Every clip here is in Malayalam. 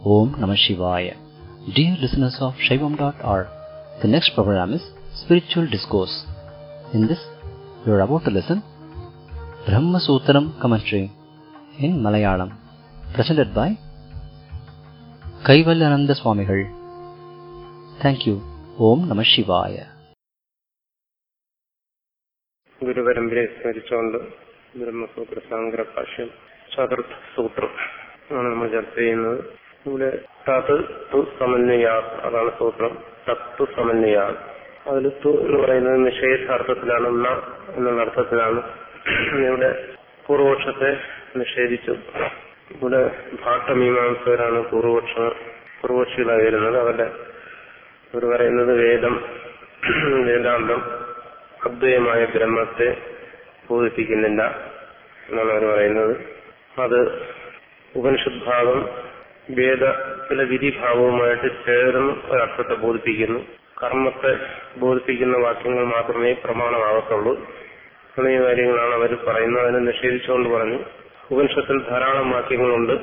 Om Namah Shivaya. Dear listeners of Shaivam.org, the next program is Spiritual Discourse. In this, you are about to listen Brahma Sutram commentary in Malayalam, presented by Kaivalyananda Swamigal. Thank you. Om Namah Shivaya. ഗുരുപരമ്പരയെ സ്മരിച്ചുകൊണ്ട് ബ്രഹ്മസൂത്ര സാങ്കര ഭാഷ്യം ചതുർത്ഥ സൂത്രം ആണ് നമ്മൾ ചർച്ച ചെയ്യുന്നത് ഇവിടെ തത് തു സമന്വയാ അതാണ് സൂത്രം തത്തു സമന്വയാ അതിൽ തു എന്ന് പറയുന്നത് നിഷേധാർത്ഥത്തിലാണ് ന എന്നുള്ള അർത്ഥത്തിലാണ് ഇവിടെ പൂർവപക്ഷത്തെ നിഷേധിച്ചു ഇവിടെ ഭാട്ടമീമാംസകരാണ് പൂർവപക്ഷ പൂർവപക്ഷികളായി വരുന്നത് അവരുടെ ഇവർ പറയുന്നത് വേദം വേദാന്തം അദ്വൈതമായ ബ്രഹ്മത്തെ ബോധിപ്പിക്കുന്നില്ല എന്നാണ് അവർ പറയുന്നത് അത് ഉപനിഷത് ഭാഗം വേദത്തിലെ വിധിഭാവവുമായിട്ട് ചേർന്ന് ഒരർത്ഥത്തെ ബോധിപ്പിക്കുന്നു കർമ്മത്തെ ബോധിപ്പിക്കുന്ന വാക്യങ്ങൾ മാത്രമേ പ്രമാണമാകത്തുള്ളൂ തുടങ്ങിയ കാര്യങ്ങളാണ് അവർ പറയുന്നത് അതിനെ നിഷേധിച്ചുകൊണ്ട് പറഞ്ഞു ഉപനിഷത്തിൽ ധാരാളം വാക്യങ്ങളുണ്ട്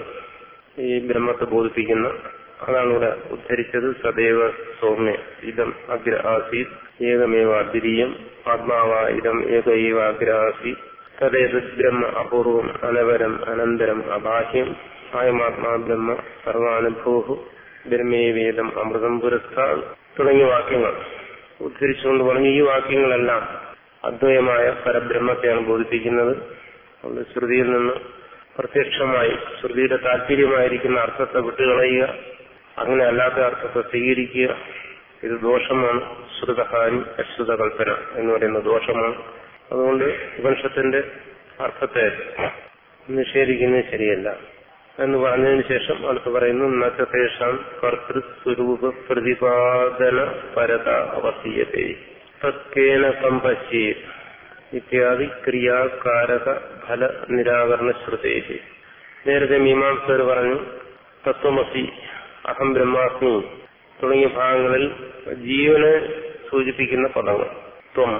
ഈ ബ്രഹ്മത്തെ ബോധിപ്പിക്കുന്ന അതാണ് ഇവിടെ ഉദ്ധരിച്ചത് സദൈവ സൗമ്യ ഇതം അഗ്ര ആസീത് ഏകമേവ അദ്വിതീയം ആത്മാവ ഇതം ഏകൈവ അഗ്ര ആസീത് തദേത് ബ്രഹ്മ അപൂർവം അനവരം അനന്തരം അബാഹ്യം ആയമാത്മാ ബ്രഹ്മ സർവാനുഭൂഹു ബ്രഹ്മേ വേദം അമൃതം പുരസ്കാർ തുടങ്ങിയ വാക്യങ്ങൾ ഉദ്ധരിച്ചുകൊണ്ട് പറഞ്ഞു ഈ വാക്യങ്ങളെല്ലാം അദ്വയമായ പരബ്രഹ്മത്തെയാണ് ബോധിപ്പിക്കുന്നത് അതുകൊണ്ട് ശ്രുതിയിൽ നിന്ന് പ്രത്യക്ഷമായി ശ്രുതിയുടെ താല്പര്യമായിരിക്കുന്ന അർത്ഥത്തെ വിട്ടുകളയുക അങ്ങനെ അല്ലാത്ത അർത്ഥത്തെ സ്വീകരിക്കുക ഇത് ദോഷമാണ് ശ്രുതഹാനി അശ്രുത കൽപ്പന എന്ന് പറയുന്ന ദോഷമാണ് അതുകൊണ്ട് ഉപനിഷത്തിന്റെ അർത്ഥത്തെ നിഷേധിക്കുന്നത് ശരിയല്ല എന്ന് പറഞ്ഞതിന് ശേഷം അടുത്ത് പറയുന്നു നച്ചതേഷാം കർത്തൃസ്വരൂപ പ്രതിപാദന പരത അവസീയത്തെ തത്കേന കമ്പശ്യേത് ഇത്യാദി ക്രിയാകാരക ഫല നിരാകരണ ശ്രുതേഹി നേരത്തെ മീമാംസകർ പറഞ്ഞു തത്വമസി അഹം ബ്രഹ്മാസ്മി തുടങ്ങിയ ഭാഗങ്ങളിൽ ജീവനെ സൂചിപ്പിക്കുന്ന പദങ്ങൾ ത്വം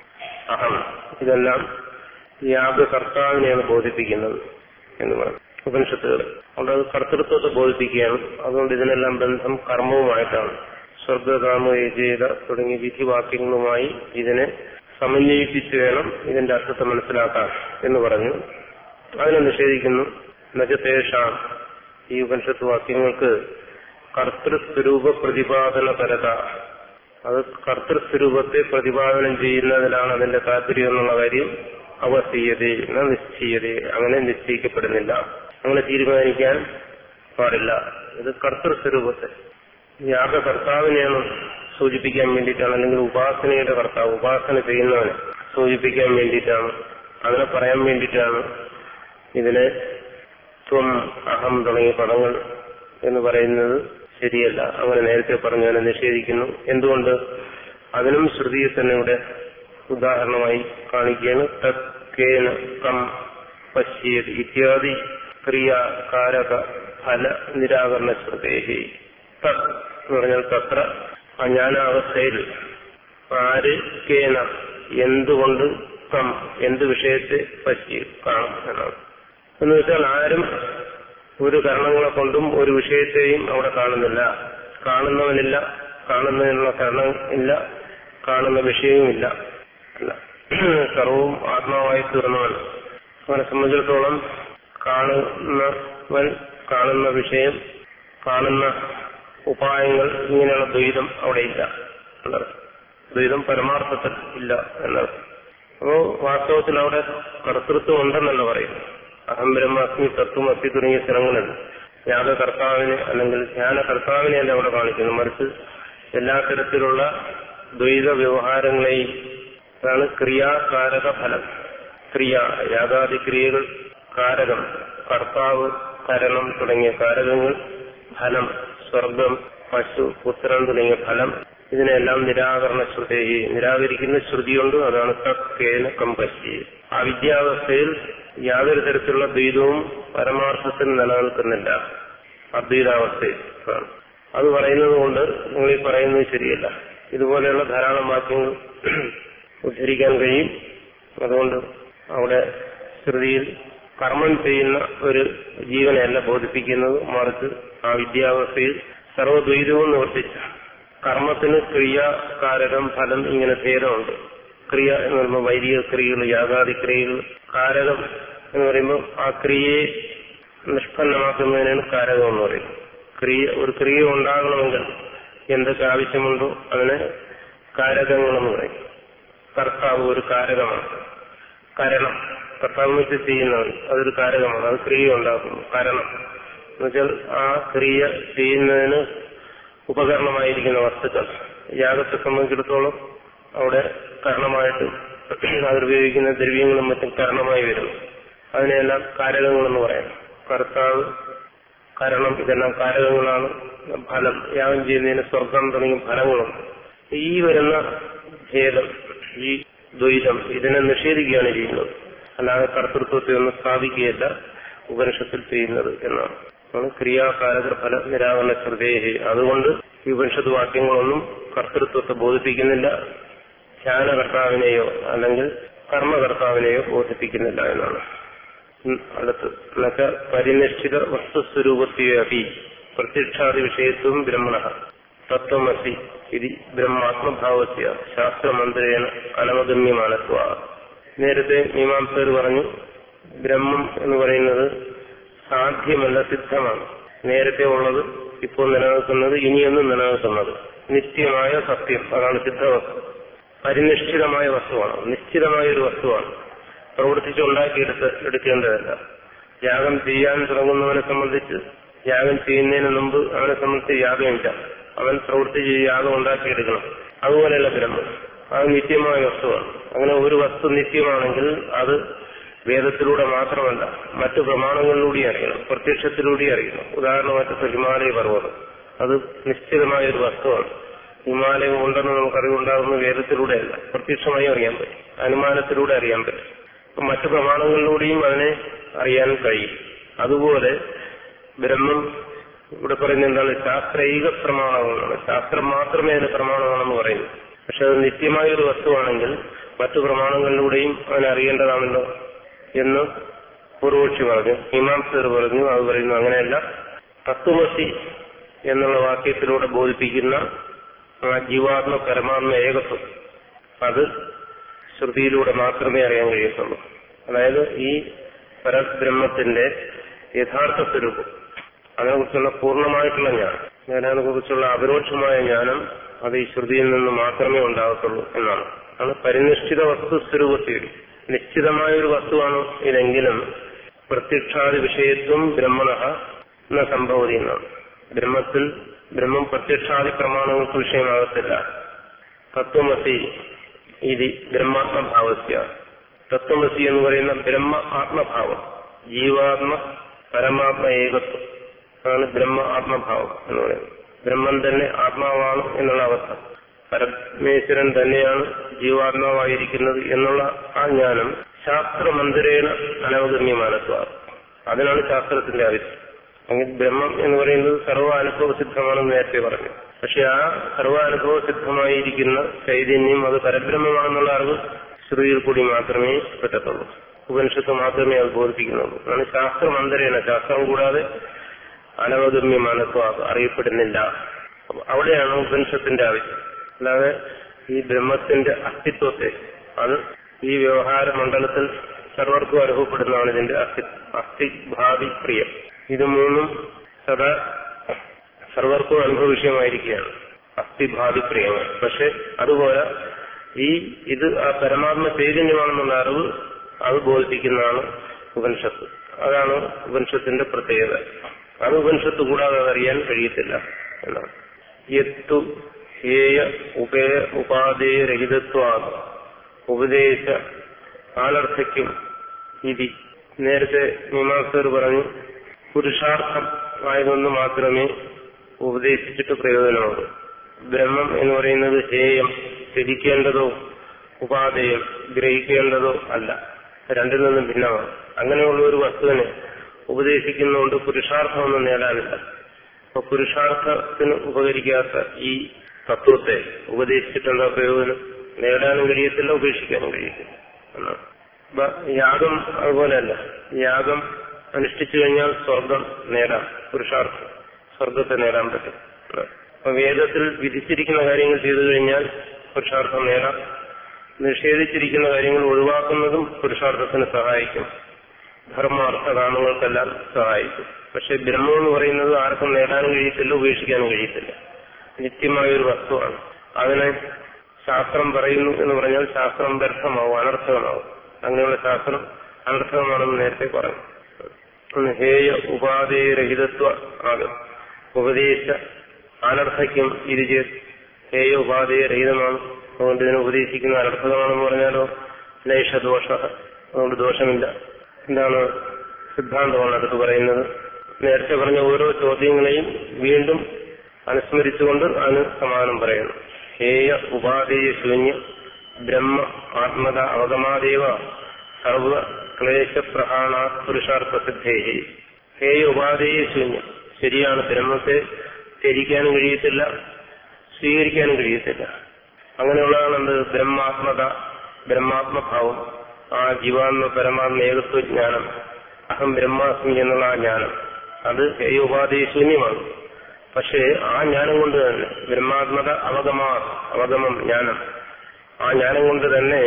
അഹം ഇതെല്ലാം യാഗകർത്താവിനെയാണ് ബോധിപ്പിക്കുന്നത് എന്ന് പറഞ്ഞു ഉപനിഷത്തുകൾ അതുകൊണ്ട് അത് കർത്തൃത്വത്തെ ബോധിപ്പിക്കുകയാണ് അതുകൊണ്ട് ഇതിനെല്ലാം ബന്ധം കർമ്മവുമായിട്ടാണ് സ്വർഗകാമ യജേത തുടങ്ങിയ വിധിവാക്യങ്ങളുമായി ഇതിനെ സമന്വയിപ്പിച്ച് വേണം ഇതിന്റെ അർത്ഥത്തെ മനസ്സിലാക്കാൻ എന്ന് പറഞ്ഞു അതിനെ നിഷേധിക്കുന്നു നജതേഷാം ഈ ഉപനിഷത്ത് വാക്യങ്ങൾക്ക് കർത്തൃസ്വരൂപ പ്രതിപാദന പരത അത് കർത്തൃസ്വരൂപത്തെ പ്രതിപാദനം ചെയ്യുന്നതിലാണ് അതിന്റെ താല്പര്യം എന്നുള്ള കാര്യം അവസ്ഥീയത നിശ്ചയത അങ്ങനെ നിശ്ചയിക്കപ്പെടുന്നില്ല അങ്ങനെ തീരുമാനിക്കാൻ പാടില്ല ഇത് കർത്തൃസ്വരൂപത്തെ യാഗകർത്താവിനെയാണ് സൂചിപ്പിക്കാൻ വേണ്ടിയിട്ടാണ് അല്ലെങ്കിൽ ഉപാസനയുടെ കർത്താവ് ഉപാസന ചെയ്യുന്നവനെ സൂചിപ്പിക്കാൻ വേണ്ടിയിട്ടാണ് അങ്ങനെ പറയാൻ വേണ്ടിയിട്ടാണ് ഇതിനെ ത്വം അഹം തുടങ്ങിയ പദങ്ങൾ എന്ന് പറയുന്നത് ശരിയല്ല അങ്ങനെ നേരത്തെ പറഞ്ഞതിനെ നിഷേധിക്കുന്നു എന്തുകൊണ്ട് അതിനും ശ്രുതിയെ തന്നെ ഇവിടെ ഉദാഹരണമായി കാണിക്കുകയാണ് തക്കേന കം പശ്യേത് ഇത്യാദി ക്രിയാകാരക ഫല നിരാകരണ ശ്രുതേഹി തത് എന്ന് പറഞ്ഞാൽ തത്ര അജ്ഞാനാവസ്ഥയിൽ ആര് കേന എന്തുകൊണ്ട് കം എന്ത് വിഷയത്തെ പറ്റി കാണും എന്നാണ് എന്ന് വെച്ചാൽ ആരും ഒരു കരണങ്ങളെ കൊണ്ടും ഒരു വിഷയത്തെയും അവിടെ കാണുന്നില്ല കാണുന്നവനില്ല കാണുന്നതിനുള്ള കാരണം ഇല്ല കാണുന്ന വിഷയവുമില്ല അല്ല സർവവും ആത്മാവായി തീർന്നവൻ അവനെ സംബന്ധിച്ചിടത്തോളം കാണുന്നവൻ കാണുന്ന വിഷയം കാണുന്ന ഉപായങ്ങൾ ഇങ്ങനെയുള്ള ദ്വൈതം അവിടെ ഇല്ല എന്നർത്ഥം ദ്വൈതം പരമാർത്ഥത്തിൽ ഇല്ല എന്നർത്ഥം അപ്പോ വാസ്തവത്തിൽ അവിടെ കർത്തൃത്വം ഉണ്ടെന്നല്ല പറയുന്നു അഹം ബ്രഹ്മാസ്മി തത്വമസ്തി തുടങ്ങിയ സ്ഥലങ്ങളുണ്ട് യാഗകർത്താവിനെ അല്ലെങ്കിൽ ധ്യാനകർത്താവിനെ അല്ല അവിടെ കാണിക്കുന്നു മറിച്ച് എല്ലാ തരത്തിലുള്ള ദ്വൈത വ്യവഹാരങ്ങളെയും അതാണ് ക്രിയാകാരക ഫലം ക്രിയ യാഗാദി ക്രിയകൾ കാരകം കർത്താവ് കരണം തുടങ്ങിയ കാരകങ്ങൾ ഫലം സ്വർഗം പശു പുത്രൻ തുടങ്ങിയ ഫലം ഇതിനെല്ലാം നിരാകരണ ശ്രുതി നിരാകരിക്കുന്ന ശ്രുതിയുണ്ട് അതാണ് തക്കേന കമ്പശി ആ വിദ്യാവസ്ഥയിൽ യാതൊരു തരത്തിലുള്ള ദ്വൈതവും പരമാർത്ഥത്തിൽ നിലനിൽക്കുന്നില്ല അദ്വൈതാവസ്ഥയിൽ അത് പറയുന്നത് കൊണ്ട് നിങ്ങൾ ഈ പറയുന്നത് ശരിയല്ല ഇതുപോലെയുള്ള ധാരാളം വാക്യങ്ങൾ ഉദ്ധരിക്കാൻ കഴിയും അതുകൊണ്ട് അവിടെ ശ്രുതിയിൽ കർമ്മം ചെയ്യുന്ന ഒരു ജീവനെയല്ല ബോധിപ്പിക്കുന്നത് മറിച്ച് ആ വിദ്യാവസ്ഥയിൽ സർവദ്വൈതവും നിവർത്തിച്ച കർമ്മത്തിന് ക്രിയ കാരകം ഫലം ഇങ്ങനെ ഭേദമുണ്ട് ക്രിയ എന്ന് പറയുമ്പോൾ വൈദിക ക്രിയകൾ യാഗാദി ക്രിയകൾ കാരകം എന്ന് പറയുമ്പോൾ ആ ക്രിയയെ നിഷ്പന്നമാക്കുന്നതിനാണ് കാരകം എന്ന് പറയുന്നത് ക്രിയ ഒരു ക്രിയ ഉണ്ടാകണമെങ്കിൽ എന്തൊക്കെ ആവശ്യമുണ്ടോ അതിന് കാരകങ്ങളെന്ന് പറയും കർത്താവ് ഒരു കാരകമാണ് കരണം കർത്താവ് വെച്ച് ചെയ്യുന്നവൻ അതൊരു കാരകമാണ് അത് ക്രിയ ഉണ്ടാക്കുന്നു കരണം എന്നുവെച്ചാൽ ആ ക്രിയ ചെയ്യുന്നതിന് ഉപകരണമായിരിക്കുന്ന വസ്തുക്കൾ യാഗത്തെ സംബന്ധിച്ചിടത്തോളം അവിടെ കാരണമായിട്ട് അതിലുപയോഗിക്കുന്ന ദ്രവ്യങ്ങളും മറ്റും കാരണമായി വരുന്നു അതിനെല്ലാം കാരകങ്ങളെന്ന് പറയാം കർത്താവ് കാരണം ഇതെല്ലാം കാരകങ്ങളാണ് ഫലം യാഗം ചെയ്യുന്നതിന് സ്വർഗം തുടങ്ങിയ ഫലങ്ങളുണ്ട് ഈ വരുന്ന ഭേദം ഈ ദ്വൈതം ഇതിനെ നിഷേധിക്കുകയാണ് ചെയ്യുന്നത് അല്ലാതെ കർത്തൃത്വത്തെ ഒന്നും സ്ഥാപിക്കുകയല്ല ഉപനിഷത്തിൽ ചെയ്യുന്നത് എന്നാണ് ആണ് ക്രിയാകാരക ഫല നിരാകരണ ശ്രദ്ധേഹി അതുകൊണ്ട് ഈ ഉപനിഷത്ത് വാക്യങ്ങളൊന്നും കർത്തൃത്വത്തെ ബോധിപ്പിക്കുന്നില്ല ധ്യാനകർത്താവിനെയോ അല്ലെങ്കിൽ കർമ്മകർത്താവിനെയോ ബോധിപ്പിക്കുന്നില്ല എന്നാണ് ഉം, അടുത്ത് എന്നുവെച്ചാൽ പരിനിഷ്ഠിത വസ്തുസ്വരൂപത്തെയപി പ്രത്യക്ഷാദി വിഷയത്വം ബ്രഹ്മണ തത്വമസി ഇത് ബ്രഹ്മാത്മഭാവസ്യ ശാസ്ത്രമന്ത്രേണ അനവഗമ്യമാനത്വ നേരത്തെ മീമാംസകർ പറഞ്ഞു ബ്രഹ്മം എന്ന് പറയുന്നത് സാധ്യമല്ല സിദ്ധമാണ് നേരത്തെ ഉള്ളത് ഇപ്പോൾ നിലനിൽക്കുന്നത് ഇനിയൊന്നും നിലനിൽക്കുന്നത് നിത്യമായ സത്യം അതാണ് സിദ്ധവസ്തു പരിനിഷ്ഠിതമായ വസ്തുവാണ് നിശ്ചിതമായ ഒരു വസ്തുവാണ് പ്രവർത്തിച്ചുണ്ടാക്കിയെടുത്ത് എടുക്കേണ്ടതല്ല യാഗം ചെയ്യാൻ തുടങ്ങുന്നവനെ സംബന്ധിച്ച് യാഗം ചെയ്യുന്നതിന് മുമ്പ് അവനെ സംബന്ധിച്ച് യാഗമില്ല അവൻ പ്രവർത്തിച്ച് യാഗം ഉണ്ടാക്കിയെടുക്കണം അതുപോലെയല്ല ബ്രഹ്മം അത് നിത്യമായ വസ്തുവാണ് അങ്ങനെ ഒരു വസ്തു നിത്യമാണെങ്കിൽ അത് വേദത്തിലൂടെ മാത്രമല്ല മറ്റു പ്രമാണങ്ങളിലൂടെ അറിയണം പ്രത്യക്ഷത്തിലൂടെ അറിയണം ഉദാഹരണമായിട്ട് ഹിമാലയ പർവ്വതം അത് നിശ്ചിതമായ ഒരു വസ്തുവാണ് ഹിമാലയം ഉണ്ടെന്ന് നമുക്ക് അറിവുണ്ടാകുന്ന വേദത്തിലൂടെയല്ല പ്രത്യക്ഷമായി അറിയാൻ പറ്റും അനുമാനത്തിലൂടെ അറിയാൻ പറ്റും അപ്പൊ മറ്റു പ്രമാണങ്ങളിലൂടെയും അതിനെ അറിയാൻ കഴിയും അതുപോലെ ബ്രഹ്മം ഇവിടെ പറയുന്നത് എന്താണ് ശാസ്ത്രൈക പ്രമാണങ്ങളാണ് ശാസ്ത്രം മാത്രമേ അതിന് പ്രമാണമാണെന്ന് പറയുന്നു പക്ഷെ അത് നിത്യമായ ഒരു വസ്തുവാണെങ്കിൽ മറ്റു പ്രമാണങ്ങളിലൂടെയും അതിനെ അറിയേണ്ടതാണല്ലോ എന്ന് പൂർവക്ഷി പറഞ്ഞു മീമാംസകർ പറഞ്ഞു അത് പറയുന്നു അങ്ങനെയല്ല തത്വമസി എന്നുള്ള വാക്യത്തിലൂടെ ബോധിപ്പിക്കുന്ന ആ ജീവാത്മ പരമാത്മ ഏകത്വം അത് ശ്രുതിയിലൂടെ മാത്രമേ അറിയാൻ കഴിയത്തുള്ളൂ അതായത് ഈ പരബ്രഹ്മത്തിന്റെ യഥാർത്ഥ സ്വരൂപം അതിനെക്കുറിച്ചുള്ള പൂർണ്ണമായിട്ടുള്ള ജ്ഞാനം അതിനെ കുറിച്ചുള്ള അപരോക്ഷമായ ജ്ഞാനം അത് ഈ ശ്രുതിയിൽ നിന്ന് മാത്രമേ ഉണ്ടാകത്തുള്ളൂ എന്നാണ് ആണ് പരിനിഷ്ഠിത വസ്തു സ്വരൂപത്തിൽ നിശ്ചിതമായ ഒരു വസ്തുവാണ് ഇതെങ്കിലും പ്രത്യക്ഷാദി വിഷയത്വം ബ്രഹ്മണ എന്ന സംഭവതി എന്നാണ് ബ്രഹ്മത്തിൽ ബ്രഹ്മം പ്രത്യക്ഷാദി പ്രമാണങ്ങൾക്ക് വിഷയമാകത്തില്ല തത്വമസി ഇത് ബ്രഹ്മാത്മഭാവസ്യ തത്വമസി എന്ന് പറയുന്ന ബ്രഹ്മ ആത്മഭാവം ജീവാത്മ പരമാത്മ ഏകത്വം അതാണ് ബ്രഹ്മ ആത്മഭാവം എന്ന് പറയുന്നത് ബ്രഹ്മം തന്നെ ആത്മാവാണ് എന്നുള്ള അവസ്ഥ പരമേശ്വരൻ തന്നെയാണ് ജീവാത്മാവായിരിക്കുന്നത് എന്നുള്ള ആ ജ്ഞാനം ശാസ്ത്രമന്ദിരേണ അനവഗമ്യമാനത്വ അതിനാണ് ശാസ്ത്രത്തിന്റെ ആവശ്യം അങ്ങനെ ബ്രഹ്മം എന്ന് പറയുന്നത് സർവ്വാനുഭവ സിദ്ധമാണെന്ന് നേരത്തെ പറഞ്ഞു പക്ഷെ ആ സർവ്വാനുഭവ സിദ്ധമായിരിക്കുന്ന ചൈതന്യം അത് പരബ്രഹ്മമാണെന്നുള്ള അറിവ് ശ്രുതിയിൽ കൂടി മാത്രമേ പറ്റത്തുള്ളൂ ഉപനിഷത്ത് മാത്രമേ അത് ബോധിപ്പിക്കുന്നുള്ളൂ അതാണ് ശാസ്ത്രമന്തരേണ ശാസ്ത്രം കൂടാതെ അനവഗമ്യമാനത്വം അറിയപ്പെടുന്നില്ല അപ്പൊ അവിടെയാണ് ഉപനിഷത്തിന്റെ ആവശ്യം അല്ലാതെ ഈ ബ്രഹ്മത്തിന്റെ അസ്തിത്വത്തെ അത് ഈ വ്യവഹാര മണ്ഡലത്തിൽ സർവർക്കും അനുഭവപ്പെടുന്നതാണ് ഇതിന്റെ അസ്തി അസ്ഥി ഭാവി പ്രിയം ഇത് മൂന്നും സദാ സർവർക്കും അനുഭവ വിഷയമായിരിക്കുകയാണ് അസ്ഥിഭാവി പ്രിയങ്ങൾ പക്ഷെ അതുപോലെ ഈ ഇത് ആ പരമാത്മ ചൈതന്യമാണെന്നുള്ള അറിവ് അത് ബോധിപ്പിക്കുന്നതാണ് ഉപനിഷത്ത് അതാണ് ഉപനിഷത്തിന്റെ പ്രത്യേകത അത് ഉപനിഷത്ത് കൂടാതെ അതറിയാൻ കഴിയത്തില്ല എന്നാണ് യത്തു ഹേയ ഉപേയ ഉപാധേയ രഹിതത്വ ഉപദേശ ആലർത്ഥയ്ക്കും ഇതി നേരത്തെ മീമാംസകർ പറഞ്ഞു പുരുഷാർത്ഥം ആയതൊന്ന് മാത്രമേ ഉപദേശിച്ചിട്ട് പ്രയോജനമുള്ളൂ ബ്രഹ്മം എന്ന് പറയുന്നത് ഹേയം ത്യജിക്കേണ്ടതോ ഉപാധേയം ഗ്രഹിക്കേണ്ടതോ അല്ല രണ്ടിൽ നിന്നും ഭിന്നമാണ് അങ്ങനെയുള്ള ഒരു വസ്തുവിനെ ഉപദേശിക്കുന്നതുകൊണ്ട് പുരുഷാർത്ഥമൊന്നും നേടാനില്ല അപ്പൊ പുരുഷാർത്ഥത്തിന് ഉപകരിക്കാത്ത ഈ തത്വത്തെ ഉപദേശിച്ചിട്ടുള്ള പ്രയോജനം നേടാനും കഴിയത്തില്ല ഉപേക്ഷിക്കാനും കഴിയത്തില്ല എന്നാണ് അപ്പൊ യാഗം അതുപോലെയല്ല യാഗം അനുഷ്ഠിച്ചു കഴിഞ്ഞാൽ സ്വർഗം നേടാം പുരുഷാർത്ഥം സ്വർഗത്തെ നേടാൻ പറ്റും അപ്പൊ വേദത്തിൽ വിധിച്ചിരിക്കുന്ന കാര്യങ്ങൾ ചെയ്തു കഴിഞ്ഞാൽ പുരുഷാർത്ഥം നേടാം നിഷേധിച്ചിരിക്കുന്ന കാര്യങ്ങൾ ഒഴിവാക്കുന്നതും പുരുഷാർത്ഥത്തിന് സഹായിക്കും ധർമാർത്ഥ കാമങ്ങൾക്കെല്ലാം സഹായിക്കും പക്ഷെ ബ്രഹ്മം എന്ന് പറയുന്നത് ആർക്കും നേടാനും കഴിയത്തില്ല ഉപേക്ഷിക്കാനും കഴിയത്തില്ല നിത്യമായ ഒരു വസ്തുവാണ് അതിനെ ശാസ്ത്രം പറയുന്നു എന്ന് പറഞ്ഞാൽ ശാസ്ത്രം വ്യർത്ഥമാവും അനർത്ഥകമാവും അങ്ങനെയുള്ള ശാസ്ത്രം അനർത്ഥകമാണെന്ന് നേരത്തെ പറഞ്ഞു ഒന്ന് ഹേയ ഉപാധേയരഹിതത്വ ആകും ഉപദേശ അനർത്ഥയ്ക്കും ഇരുചേ ഹേയ ഉപാധേയരഹിതമാണ് അതുകൊണ്ട് ഇതിനെ ഉപദേശിക്കുന്ന അനർത്ഥകമാണെന്ന് പറഞ്ഞാലോ നൈഷദോഷ അതുകൊണ്ട് ദോഷമില്ല എന്താണ് സിദ്ധാന്തമാണ് അടുത്ത് പറയുന്നത് നേരത്തെ പറഞ്ഞ ഓരോ ചോദ്യങ്ങളെയും വീണ്ടും അനുസ്മരിച്ചുകൊണ്ട് അതിന് സമാധാനം പറയുന്നു ഹേയ ഉപാധേയ ശൂന്യ ബ്രഹ്മ ആത്മത അവഗമാദേവ സർവ ക്ലേശപ്രഹാണ പുരുഷാർത്ഥ സിദ്ധേഹി ഹേയ ഉപാധേയ ശൂന്യം ശരിയാണ് ബ്രഹ്മത്തെ ത്യജിക്കാനും കഴിയത്തില്ല സ്വീകരിക്കാനും കഴിയത്തില്ല അങ്ങനെയുള്ളതാണ് എന്ത് ബ്രഹ്മാത്മത ബ്രഹ്മാത്മഭാവം ആ ജീവാത്മ പരമാത്മ ഏകത്വ ജ്ഞാനം അഹം ബ്രഹ്മാസ്മി എന്നുള്ള ആ ജ്ഞാനം അത് ഹേയ ഉപാധേയ ശൂന്യമാണ് പക്ഷേ ആ ജ്ഞാനം കൊണ്ട് തന്നെ ബ്രഹ്മാത്മക അവഗമാ അവഗമം ജ്ഞാനം ആ ജ്ഞാനം കൊണ്ട് തന്നെ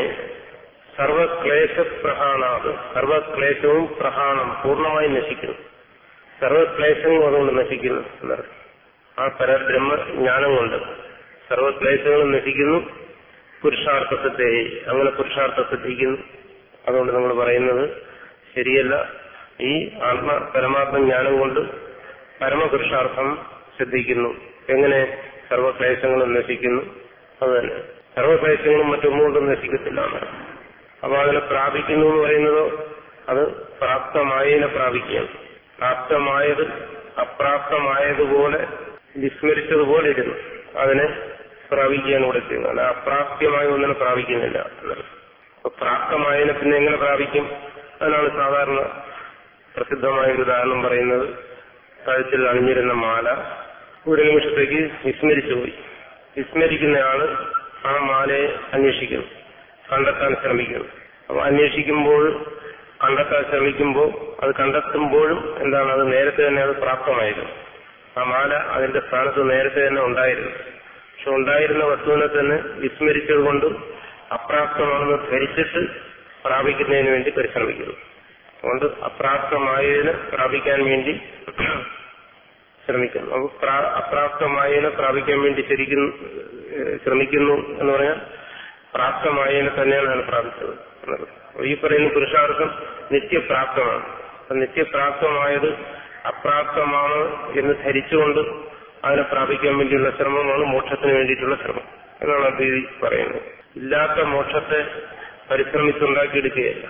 സർവക്ലേശ പ്രഹാണാത് സർവക്ലേശവും പ്രഹാണം പൂർണ്ണമായി നശിക്കുന്നു സർവക്ലേശവും അതുകൊണ്ട് നശിക്കുന്നു എന്നറിയാം ആ പരബ്രഹ്മ ജ്ഞാനം കൊണ്ട് സർവക്ലേശങ്ങളും നശിക്കുന്നു പുരുഷാർത്ഥത്തെ അങ്ങനെ പുരുഷാർത്ഥ സിദ്ധിക്കുന്നു അതുകൊണ്ട് നമ്മൾ പറയുന്നത് ശരിയല്ല ഈ ആത്മ പരമാത്മ ജ്ഞാനം കൊണ്ട് പരമപുരുഷാർത്ഥം സിദ്ധിക്കുന്നു എങ്ങനെ സർവക്ലേശങ്ങളും നശിക്കുന്നു അത് തന്നെ സർവക്ലേശങ്ങളും മറ്റൊന്നുകൊണ്ടും നശിക്കത്തില്ല അപ്പൊ അതിനെ പ്രാപിക്കുന്നു എന്ന് പറയുന്നതോ അത് പ്രാപ്തമായതിനെ പ്രാപിക്കുകയാണ് പ്രാപ്തമായത് അപ്രാപ്തമായതുപോലെ വിസ്മരിച്ചതുപോലെ ഇരുന്നു അതിനെ പ്രാപിക്കുകയാണ് ഇവിടെ ചെയ്യുന്നത് അല്ല അപ്രാപ്യമായ ഒന്നിനെ പ്രാപിക്കുന്നില്ല അപ്പൊ പ്രാപ്തമായതിനെ പിന്നെ എങ്ങനെ പ്രാപിക്കും അതിനാണ് സാധാരണ പ്രസിദ്ധമായ ഒരു ഉദാഹരണം പറയുന്നത് കഴുത്തിൽ അണിഞ്ഞിരുന്ന മാല ഒരു നിമിഷത്തേക്ക് വിസ്മരിച്ചുപോയി വിസ്മരിക്കുന്നയാള് ആ മാലയെ അന്വേഷിക്കുന്നു കണ്ടെത്താൻ ശ്രമിക്കുന്നു അപ്പൊ അന്വേഷിക്കുമ്പോൾ കണ്ടെത്താൻ ശ്രമിക്കുമ്പോൾ അത് കണ്ടെത്തുമ്പോഴും എന്താണ് അത് നേരത്തെ തന്നെ അത് പ്രാപ്തമായിരുന്നു ആ മാല അതിന്റെ സ്ഥാനത്ത് നേരത്തെ തന്നെ ഉണ്ടായിരുന്നു പക്ഷെ ഉണ്ടായിരുന്ന വസ്തുവിനെ തന്നെ വിസ്മരിച്ചത് കൊണ്ടും അപ്രാപ്തമാണെന്ന് ധരിച്ചിട്ട് പ്രാപിക്കുന്നതിന് വേണ്ടി പരിശ്രമിക്കുന്നു അതുകൊണ്ട് അപ്രാപ്തമായതിനെ പ്രാപിക്കാൻ വേണ്ടി ശ്രമിക്കുന്നു അപ്പൊ അപ്രാപ്തമായതിനെ പ്രാപിക്കാൻ വേണ്ടി ശരിക്കും ശ്രമിക്കുന്നു എന്ന് പറഞ്ഞാൽ പ്രാപ്തമായതിനെ തന്നെയാണ് ഞാൻ പ്രാപിച്ചത് ഈ പറയുന്ന പുരുഷാർത്ഥം നിത്യപ്രാപ്തമാണ് നിത്യപ്രാപ്തമായത് അപ്രാപ്തമാണ് എന്ന് ധരിച്ചുകൊണ്ട് അതിനെ പ്രാപിക്കാൻ വേണ്ടിയുള്ള ശ്രമമാണ് മോക്ഷത്തിന് വേണ്ടിയിട്ടുള്ള ശ്രമം എന്നാണ് അദ്വൈതി പറയുന്നത് ഇല്ലാത്ത മോക്ഷത്തെ പരിശ്രമിച്ചുണ്ടാക്കിയെടുക്കുകയല്ല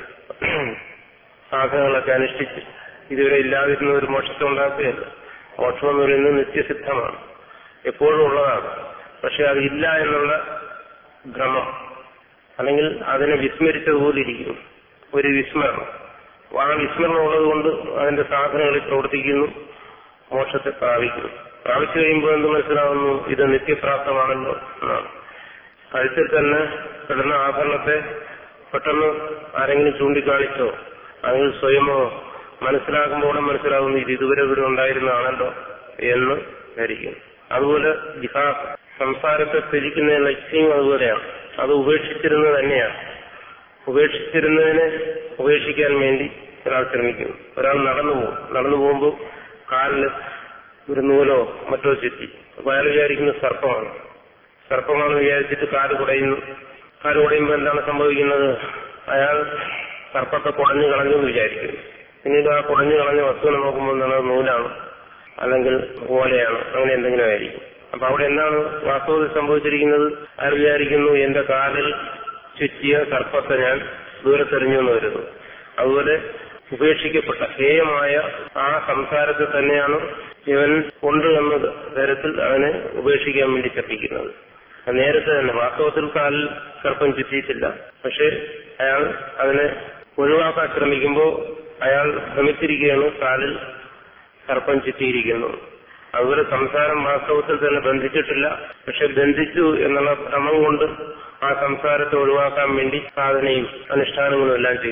സാധനങ്ങളൊക്കെ അനുഷ്ഠിച്ച് ഇതുവരെ ഇല്ലാതിരുന്ന ഒരു മോക്ഷത്തെ ഉണ്ടാക്കുകയല്ല മോക്ഷം എന്ന് പറയുന്നത് നിത്യസിദ്ധമാണ് എപ്പോഴും ഉള്ളതാണ് പക്ഷെ അതില്ല എന്നുള്ള ഭ്രമം അല്ലെങ്കിൽ അതിനെ വിസ്മരിച്ചതുപോലെ ഇരിക്കുന്നു ഒരു വിസ്മരണം ആ വിസ്മരണം ഉള്ളതുകൊണ്ട് അതിന്റെ സാധനങ്ങളിൽ പ്രവർത്തിക്കുന്നു മോക്ഷത്തെ പ്രാപിക്കുന്നു പ്രാപിച്ചു കഴിയുമ്പോൾ എന്ത് മനസ്സിലാവുന്നു ഇത് നിത്യപ്രാപ്തമാണല്ലോ എന്നാണ് കഴുത്തിൽ തന്നെ കിടന്ന ആഭരണത്തെ പെട്ടെന്ന് ആരെങ്കിലും ചൂണ്ടിക്കാണിച്ചോ അല്ലെങ്കിൽ സ്വയമോ മനസ്സിലാക്കുമ്പോൾ മനസ്സിലാകുന്നു ഇത് ഇതുവരെ ഇവിടെ ഉണ്ടായിരുന്നതാണല്ലോ എന്ന് ധരിക്കുന്നു അതുപോലെ ജിഹാസ് സംസാരത്തെ ത്യജിക്കുന്ന ലക്ഷ്യം അതുപോലെയാണ് അത് ഉപേക്ഷിച്ചിരുന്നത് തന്നെയാണ് ഉപേക്ഷിച്ചിരുന്നതിനെ ഉപേക്ഷിക്കാൻ വേണ്ടി ഒരാൾ ശ്രമിക്കുന്നു ഒരാൾ നടന്നു പോകും നടന്നു പോകുമ്പോൾ കാലിൽ ഒരു നൂലോ മറ്റോ ചുറ്റി അപ്പൊ അയാൾ വിചാരിക്കുന്നത് സർപ്പമാണ് സർപ്പമാണെന്ന് വിചാരിച്ചിട്ട് കാല് കുടയുന്നു കാല് കുടയുമ്പോൾ എന്താണ് സംഭവിക്കുന്നത് അയാൾ സർപ്പത്തെ കുടഞ്ഞു കളഞ്ഞു എന്ന് വിചാരിക്കുന്നു പിന്നീട് ആ കുടഞ്ഞു കളഞ്ഞ വസ്തുവിനെ നോക്കുമ്പോൾ എന്താണ് നൂലാണ് അല്ലെങ്കിൽ ഓലയാണ് അങ്ങനെ എന്തെങ്കിലും ആയിരിക്കും അപ്പൊ അവിടെ എന്താണ് വാസ്തവത്തിൽ സംഭവിച്ചിരിക്കുന്നത് അയാൾ വിചാരിക്കുന്നു എന്റെ കാലിൽ ചുറ്റിയ സർപ്പത്തെ ഞാൻ ദൂരത്തെറിഞ്ഞു എന്ന് വരുന്നു അതുപോലെ ഉപേക്ഷിക്കപ്പെട്ട ഹേയമായ ആ സംസാരത്തെ തന്നെയാണ് ഇവൻ ഉണ്ട് എന്ന തരത്തിൽ അവനെ ഉപേക്ഷിക്കാൻ വേണ്ടി ശ്രമിക്കുന്നത് നേരത്തെ തന്നെ വാസ്തവത്തിൽ കാലിൽ സർപ്പം ചുറ്റിയിട്ടില്ല പക്ഷെ അയാൾ അതിനെ ഒഴിവാക്കാൻ ശ്രമിക്കുമ്പോൾ അയാൾ ഭ്രമിച്ചിരിക്കുകയാണ് കാലിൽ സർപ്പം ചുറ്റിയിരിക്കുന്നു അതുപോലെ സംസാരം വാസ്തവത്തിൽ തന്നെ ബന്ധിച്ചിട്ടില്ല പക്ഷെ ബന്ധിച്ചു എന്നുള്ള ഭ്രമം കൊണ്ട് ആ സംസാരത്തെ ഒഴിവാക്കാൻ വേണ്ടി സാധനയും അനുഷ്ഠാനങ്ങളും എല്ലാം ചെയ്തു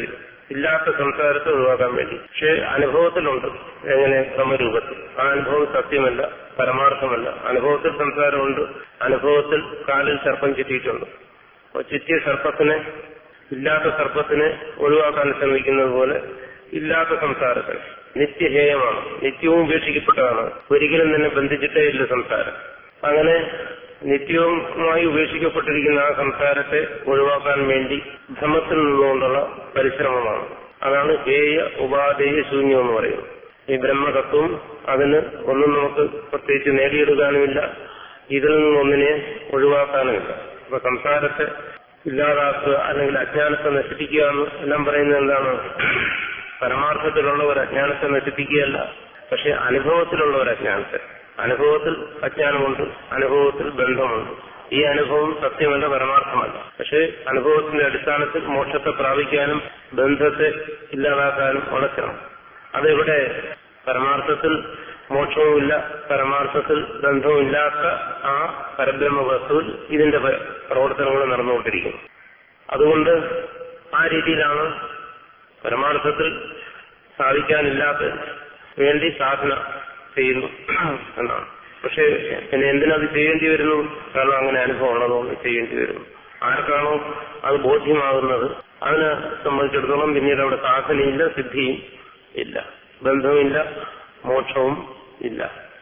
ഇല്ലാത്ത സംസാരത്തെ ഒഴിവാക്കാൻ വേണ്ടി പക്ഷെ അനുഭവത്തിലുണ്ട് എങ്ങനെ ക്രമരൂപത്തിൽ ആ അനുഭവം സത്യമല്ല പരമാർത്ഥമല്ല അനുഭവത്തിൽ സംസാരമുണ്ട് അനുഭവത്തിൽ കാലിൽ സർപ്പം ചുറ്റിയിട്ടുണ്ട് അപ്പോൾ ചുറ്റിയ സർപ്പത്തിനെ ഇല്ലാത്ത സർപ്പത്തിനെ ഒഴിവാക്കാൻ ശ്രമിക്കുന്നത് പോലെ ഇല്ലാത്ത സംസാരത്തെ നിത്യഹേയമാണ് നിത്യവും ഉപേക്ഷിക്കപ്പെട്ടതാണ് ഒരിക്കലും തന്നെ ബന്ധിച്ചിട്ടേ ഇല്ല സംസാരം അങ്ങനെ നിത്യവുമായി ഉപേക്ഷിക്കപ്പെട്ടിരിക്കുന്ന ആ സംസാരത്തെ ഒഴിവാക്കാൻ വേണ്ടി ഭ്രമത്തിൽ നിന്നുകൊണ്ടുള്ള പരിശ്രമമാണ് അതാണ് ഹേയ ഉപാധേയ ശൂന്യം എന്ന് പറയുന്നത് ഈ ബ്രഹ്മതത്വം അതിന് ഒന്നും നമുക്ക് പ്രത്യേകിച്ച് നേടിയെടുക്കാനുമില്ല ഇതിൽ നിന്നൊന്നിനെ ഒഴിവാക്കാനുമില്ല അപ്പൊ സംസാരത്തെ ഇല്ലാതാക്കുക അല്ലെങ്കിൽ അജ്ഞാനത്തെ നശിപ്പിക്കുക എന്ന് എല്ലാം പറയുന്നത് എന്താണ് പരമാർത്ഥത്തിലുള്ള ഒരു അജ്ഞാനത്തെ നശിപ്പിക്കുകയല്ല പക്ഷെ അനുഭവത്തിലുള്ള ഒരു അജ്ഞാനത്തെ അനുഭവത്തിൽ അജ്ഞാനമുണ്ട് അനുഭവത്തിൽ ബന്ധമുണ്ട് ഈ അനുഭവം സത്യമല്ല പരമാർത്ഥമല്ല പക്ഷെ അനുഭവത്തിന്റെ അടിസ്ഥാനത്തിൽ മോക്ഷത്തെ പ്രാപിക്കാനും ബന്ധത്തെ ഇല്ലാതാക്കാനും ഉളക്കണം അതെവിടെ പരമാർത്ഥത്തിൽ മോക്ഷവുമില്ല പരമാർത്ഥത്തിൽ ബന്ധവുമില്ലാത്ത ആ പരബ്രഹ്മ വസ്തുവിൽ ഇതിന്റെ പ്രവർത്തനങ്ങൾ നടന്നുകൊണ്ടിരിക്കുന്നു അതുകൊണ്ട് ആ രീതിയിലാണ് പരമാർത്ഥത്തിൽ സാധിക്കാനില്ലാത്ത വേണ്ടി സാധന ചെയ്യുന്നു എന്നാണ് പക്ഷെ പിന്നെ എന്തിനത് ചെയ്യേണ്ടി വരുന്നു കാരണം അങ്ങനെ അനുഭവം ഉള്ളതുകൊണ്ട് ചെയ്യേണ്ടി വരുന്നു ആർക്കാണോ അത് ബോധ്യമാകുന്നത് അതിനെ സംബന്ധിച്ചിടത്തോളം പിന്നീട് അവിടെ സാധനയില്ല സിദ്ധിയും ഇല്ല ബന്ധവുമില്ല മോക്ഷവും ഇല്ല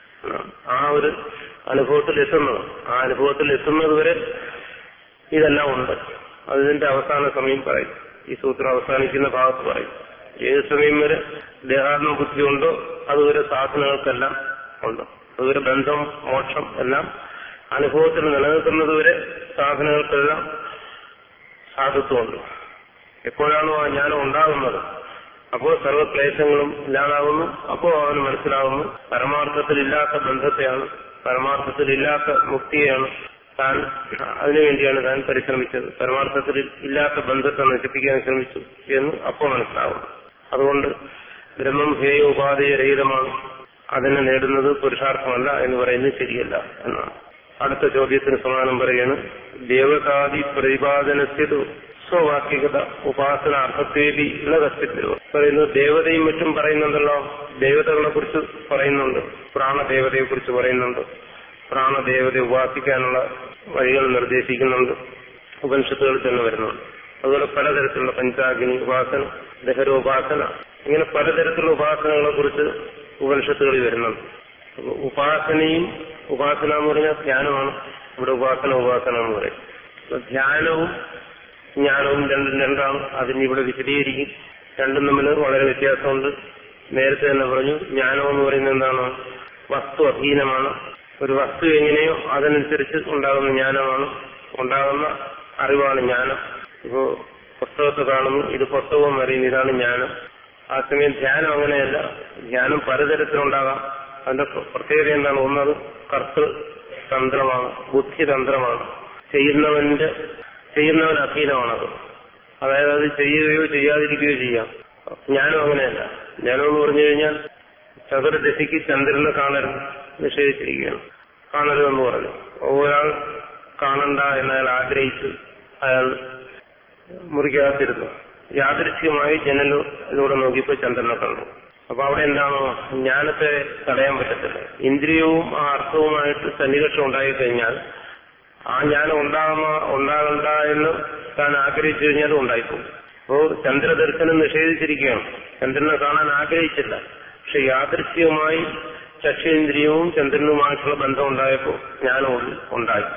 ആ ഒരു അനുഭവത്തിൽ എത്തുന്നത് ആ അനുഭവത്തിൽ എത്തുന്നത് വരെ ഇതെല്ലാം ഉണ്ട് അതിന്റെ അവസാന സമയം പറയും ഈ സൂത്രം അവസാനിക്കുന്ന ഭാഗത്ത് പറയും ഏത് സമയം വരെ ദേഹാത്മ ബുദ്ധി ഉണ്ടോ അതുവരെ സാധനങ്ങൾക്കെല്ലാം ഉണ്ട് അതുവരെ ബന്ധം മോക്ഷം എല്ലാം അനുഭവത്തിൽ നിലനിൽക്കുന്നത് വരെ സാധനങ്ങൾക്കെല്ലാം സാധുത്വമുണ്ട് എപ്പോഴാണോ ആ ജ്ഞാനം ഉണ്ടാകുന്നത് അപ്പോൾ സർവക്ലേശങ്ങളും ഇല്ലാതാകുന്നു അപ്പോൾ അവന് മനസ്സിലാകുന്നു പരമാർത്ഥത്തിലില്ലാത്ത ബന്ധത്തെയാണ് പരമാർത്ഥത്തിലില്ലാത്ത മുക്തിയെയാണ് താൻ അതിനുവേണ്ടിയാണ് താൻ പരിശ്രമിച്ചത് പരമാർത്ഥത്തിൽ ഇല്ലാത്ത ബന്ധത്തെ നശിപ്പിക്കാൻ ശ്രമിച്ചു എന്ന് അപ്പോൾ മനസ്സിലാകുന്നു അതുകൊണ്ട് ബ്രഹ്മം ഹേയ ഉപാധിയ രഹിതമാണ് അതിനെ നേടുന്നത് പുരുഷാർത്ഥമല്ല എന്ന് പറയുന്നത് ശരിയല്ല എന്നാണ് അടുത്ത ചോദ്യത്തിന് സമാനം പറയാണ് ദേവതാദി പ്രതിപാദനസ്ഥിതു സ്വവാക്യകത ഉപാസനാർത്ഥത്തേവി ഇളകസ്ഥിത്വം പറയുന്നത് ദേവതയും മറ്റും പറയുന്നുണ്ടല്ലോ ദേവതകളെ കുറിച്ച് പറയുന്നുണ്ട് പ്രാണദേവതയെ കുറിച്ച് പറയുന്നുണ്ട് പ്രാണദേവതയെ ഉപാസിക്കാനുള്ള വഴികൾ നിർദ്ദേശിക്കുന്നുണ്ട് ഉപനിഷത്തുകളിൽ തന്നെ വരുന്നുണ്ട് അതുപോലെ പലതരത്തിലുള്ള പഞ്ചാഗ്നി ഉപാസന ദഹരോപാസന ഇങ്ങനെ പലതരത്തിലുള്ള ഉപാസനകളെ കുറിച്ച് ഉപനിഷത്തുകളിൽ വരുന്നുണ്ട് അപ്പൊ ഉപാസനയും ഉപാസന എന്ന് പറഞ്ഞാൽ ധ്യാനമാണ് ഇവിടെ ഉപാസന ഉപാസന എന്ന് പറയും അപ്പൊ ധ്യാനവും ജ്ഞാനവും രണ്ടും രണ്ടാണ് അതിന് ഇവിടെ വിശദീകരിക്കും രണ്ടും തമ്മിൽ വളരെ വ്യത്യാസമുണ്ട് നേരത്തെ തന്നെ പറഞ്ഞു ജ്ഞാനം എന്ന് പറയുന്നത് എന്താണ് വസ്തു അധീനമാണ് ഒരു വസ്തു എങ്ങനെയോ അതനുസരിച്ച് ഉണ്ടാകുന്ന ജ്ഞാനമാണ് ഉണ്ടാകുന്ന അറിവാണ് ജ്ഞാനം ഇപ്പോ പുസ്തകത്തെ കാണുന്നു ഇത് പുസ്തകം അറിയുന്നു ഇതാണ് ജ്ഞാനം ആ സമയം ധ്യാനം അങ്ങനെയല്ല ധ്യാനം പലതരത്തിലുണ്ടാകാം അതിന്റെ പ്രത്യേകത എന്താണ് ഒന്നത് കർത്തൃ തന്ത്രമാണ് ബുദ്ധിതന്ത്രമാണ് ചെയ്യുന്നവന്റെ ചെയ്യുന്നവൻ അധീനമാണത് അതായത് അത് ചെയ്യുകയോ ചെയ്യാതിരിക്കുകയോ ചെയ്യാം ജ്ഞാനം അങ്ങനെയല്ല ജ്ഞാനം എന്ന് പറഞ്ഞു കഴിഞ്ഞാൽ ചതുർദശയ്ക്ക് ചന്ദ്രനെ കാണരുത് നിഷേധിച്ചിരിക്കുകയാണ് കാണരുതെന്ന് പറഞ്ഞു ഒരാൾ കാണണ്ട എന്നയാൾ ആഗ്രഹിച്ചു അയാൾ മുറിക്കകത്തിരുന്നു യാദൃശ്യമായി ജനലിലൂടെ നോക്കിയപ്പോൾ ചന്ദ്രനെ കണ്ടു അപ്പൊ അവിടെ എന്താണോ ജ്ഞാനത്തെ തടയാൻ പറ്റത്തില്ല ഇന്ദ്രിയവും ആ അർത്ഥവുമായിട്ട് സന്നികർഷം ഉണ്ടായിക്കഴിഞ്ഞാൽ ആ ജ്ഞാനം ഉണ്ടാകുന്ന ഉണ്ടാകണ്ട എന്ന് താൻ ആഗ്രഹിച്ചു കഴിഞ്ഞാൽ ഉണ്ടായിപ്പോകും അപ്പോ ചന്ദ്രദർശനം നിഷേധിച്ചിരിക്കുകയാണ് ചന്ദ്രനെ കാണാൻ ആഗ്രഹിച്ചില്ല പക്ഷെ യാദൃശ്യമായി ചക്ഷേന്ദ്രിയവും ചന്ദ്രനുമായിട്ടുള്ള ബന്ധം ഉണ്ടായപ്പോൾ ജ്ഞാനം ഉണ്ടായി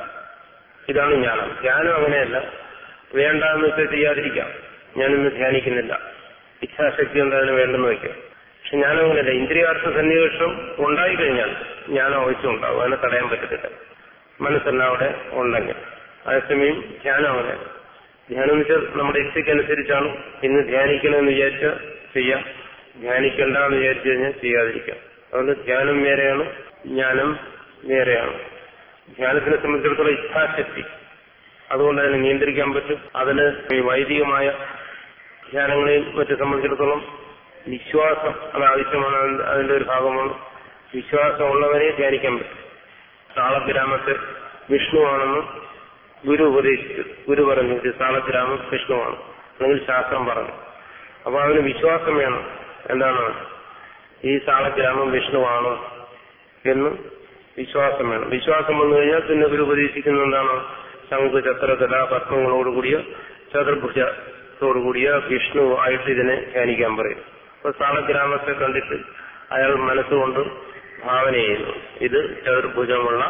ഇതാണ് ജ്ഞാനം ധ്യാനം അങ്ങനെയല്ല വേണ്ട എന്ന് വെച്ചാൽ ചെയ്യാതിരിക്കാം ഞാനിന്ന് ധ്യാനിക്കുന്നില്ല ഇച്ഛാശക്തി ഉണ്ടായതിന് വേണ്ടെന്ന് വയ്ക്കാം പക്ഷെ ജ്ഞാനം അങ്ങനെയല്ല ഇന്ദ്രിയാർത്ഥ സന്നിവേഷം ഉണ്ടായിക്കഴിഞ്ഞാൽ ജ്ഞാനം ആവശ്യമുണ്ടാവും അതിനെ തടയാൻ പറ്റത്തില്ല മനസ്സെല്ലാം അവിടെ ഉണ്ടെങ്കിൽ അതേസമയം ധ്യാനം അങ്ങനെ ധ്യാനം എന്ന് വെച്ചാൽ നമ്മുടെ ഇച്ഛയ്ക്കനുസരിച്ചാണ് ഇന്ന് ധ്യാനിക്കണമെന്ന് വിചാരിച്ചാൽ ചെയ്യാം ധ്യാനിക്കണ്ട എന്ന് വിചാരിച്ചു കഴിഞ്ഞാൽ ചെയ്യാതിരിക്കാം അതുകൊണ്ട് ധ്യാനം വേറെയാണ് ജ്ഞാനം വേറെയാണ് ധ്യാനത്തിനെ സംബന്ധിച്ചിടത്തോളം ഇച്ഛാശക്തി അതുകൊണ്ട് അതിനെ നിയന്ത്രിക്കാൻ പറ്റും അതിന് ഈ വൈദികമായ ധ്യാനങ്ങളെയും മറ്റും സംബന്ധിച്ചിടത്തോളം വിശ്വാസം അത് ആവശ്യമാണ് അതിന്റെ- അതിന്റെ ഒരു ഭാഗമാണ് വിശ്വാസമുള്ളവരെ ധ്യാനിക്കാൻ പറ്റും താളഗ്രാമത്തെ വിഷ്ണുവാണെന്ന് ഗുരു ഉപദേശിച്ചു ഗുരു പറഞ്ഞു ഇത് താളഗ്രാമം വിഷ്ണുവാണ് അല്ലെങ്കിൽ ശാസ്ത്രം പറഞ്ഞു അപ്പൊ അവന് വിശ്വാസം വേണം എന്താണ് ഈ സാളഗ്രാമം വിഷ്ണുവാണ് എന്ന് വിശ്വാസം വേണം വിശ്വാസം വന്നു കഴിഞ്ഞാൽ പിന്നെ ഇവർ ഉപദേശിക്കുന്ന എന്താണ് ശംഖ് ചക്ര ഗതാ പത്മങ്ങളോടുകൂടിയ ചതുർഭുജത്തോടുകൂടിയ വിഷ്ണു ആയിട്ട് ഇതിനെ ധ്യാനിക്കാൻ പറയും അപ്പൊ സാളഗ്രാമത്തെ കണ്ടിട്ട് അയാൾ മനസ്സുകൊണ്ട് ഭാവന ചെയ്യുന്നു ഇത് ചതുർഭുജമുള്ള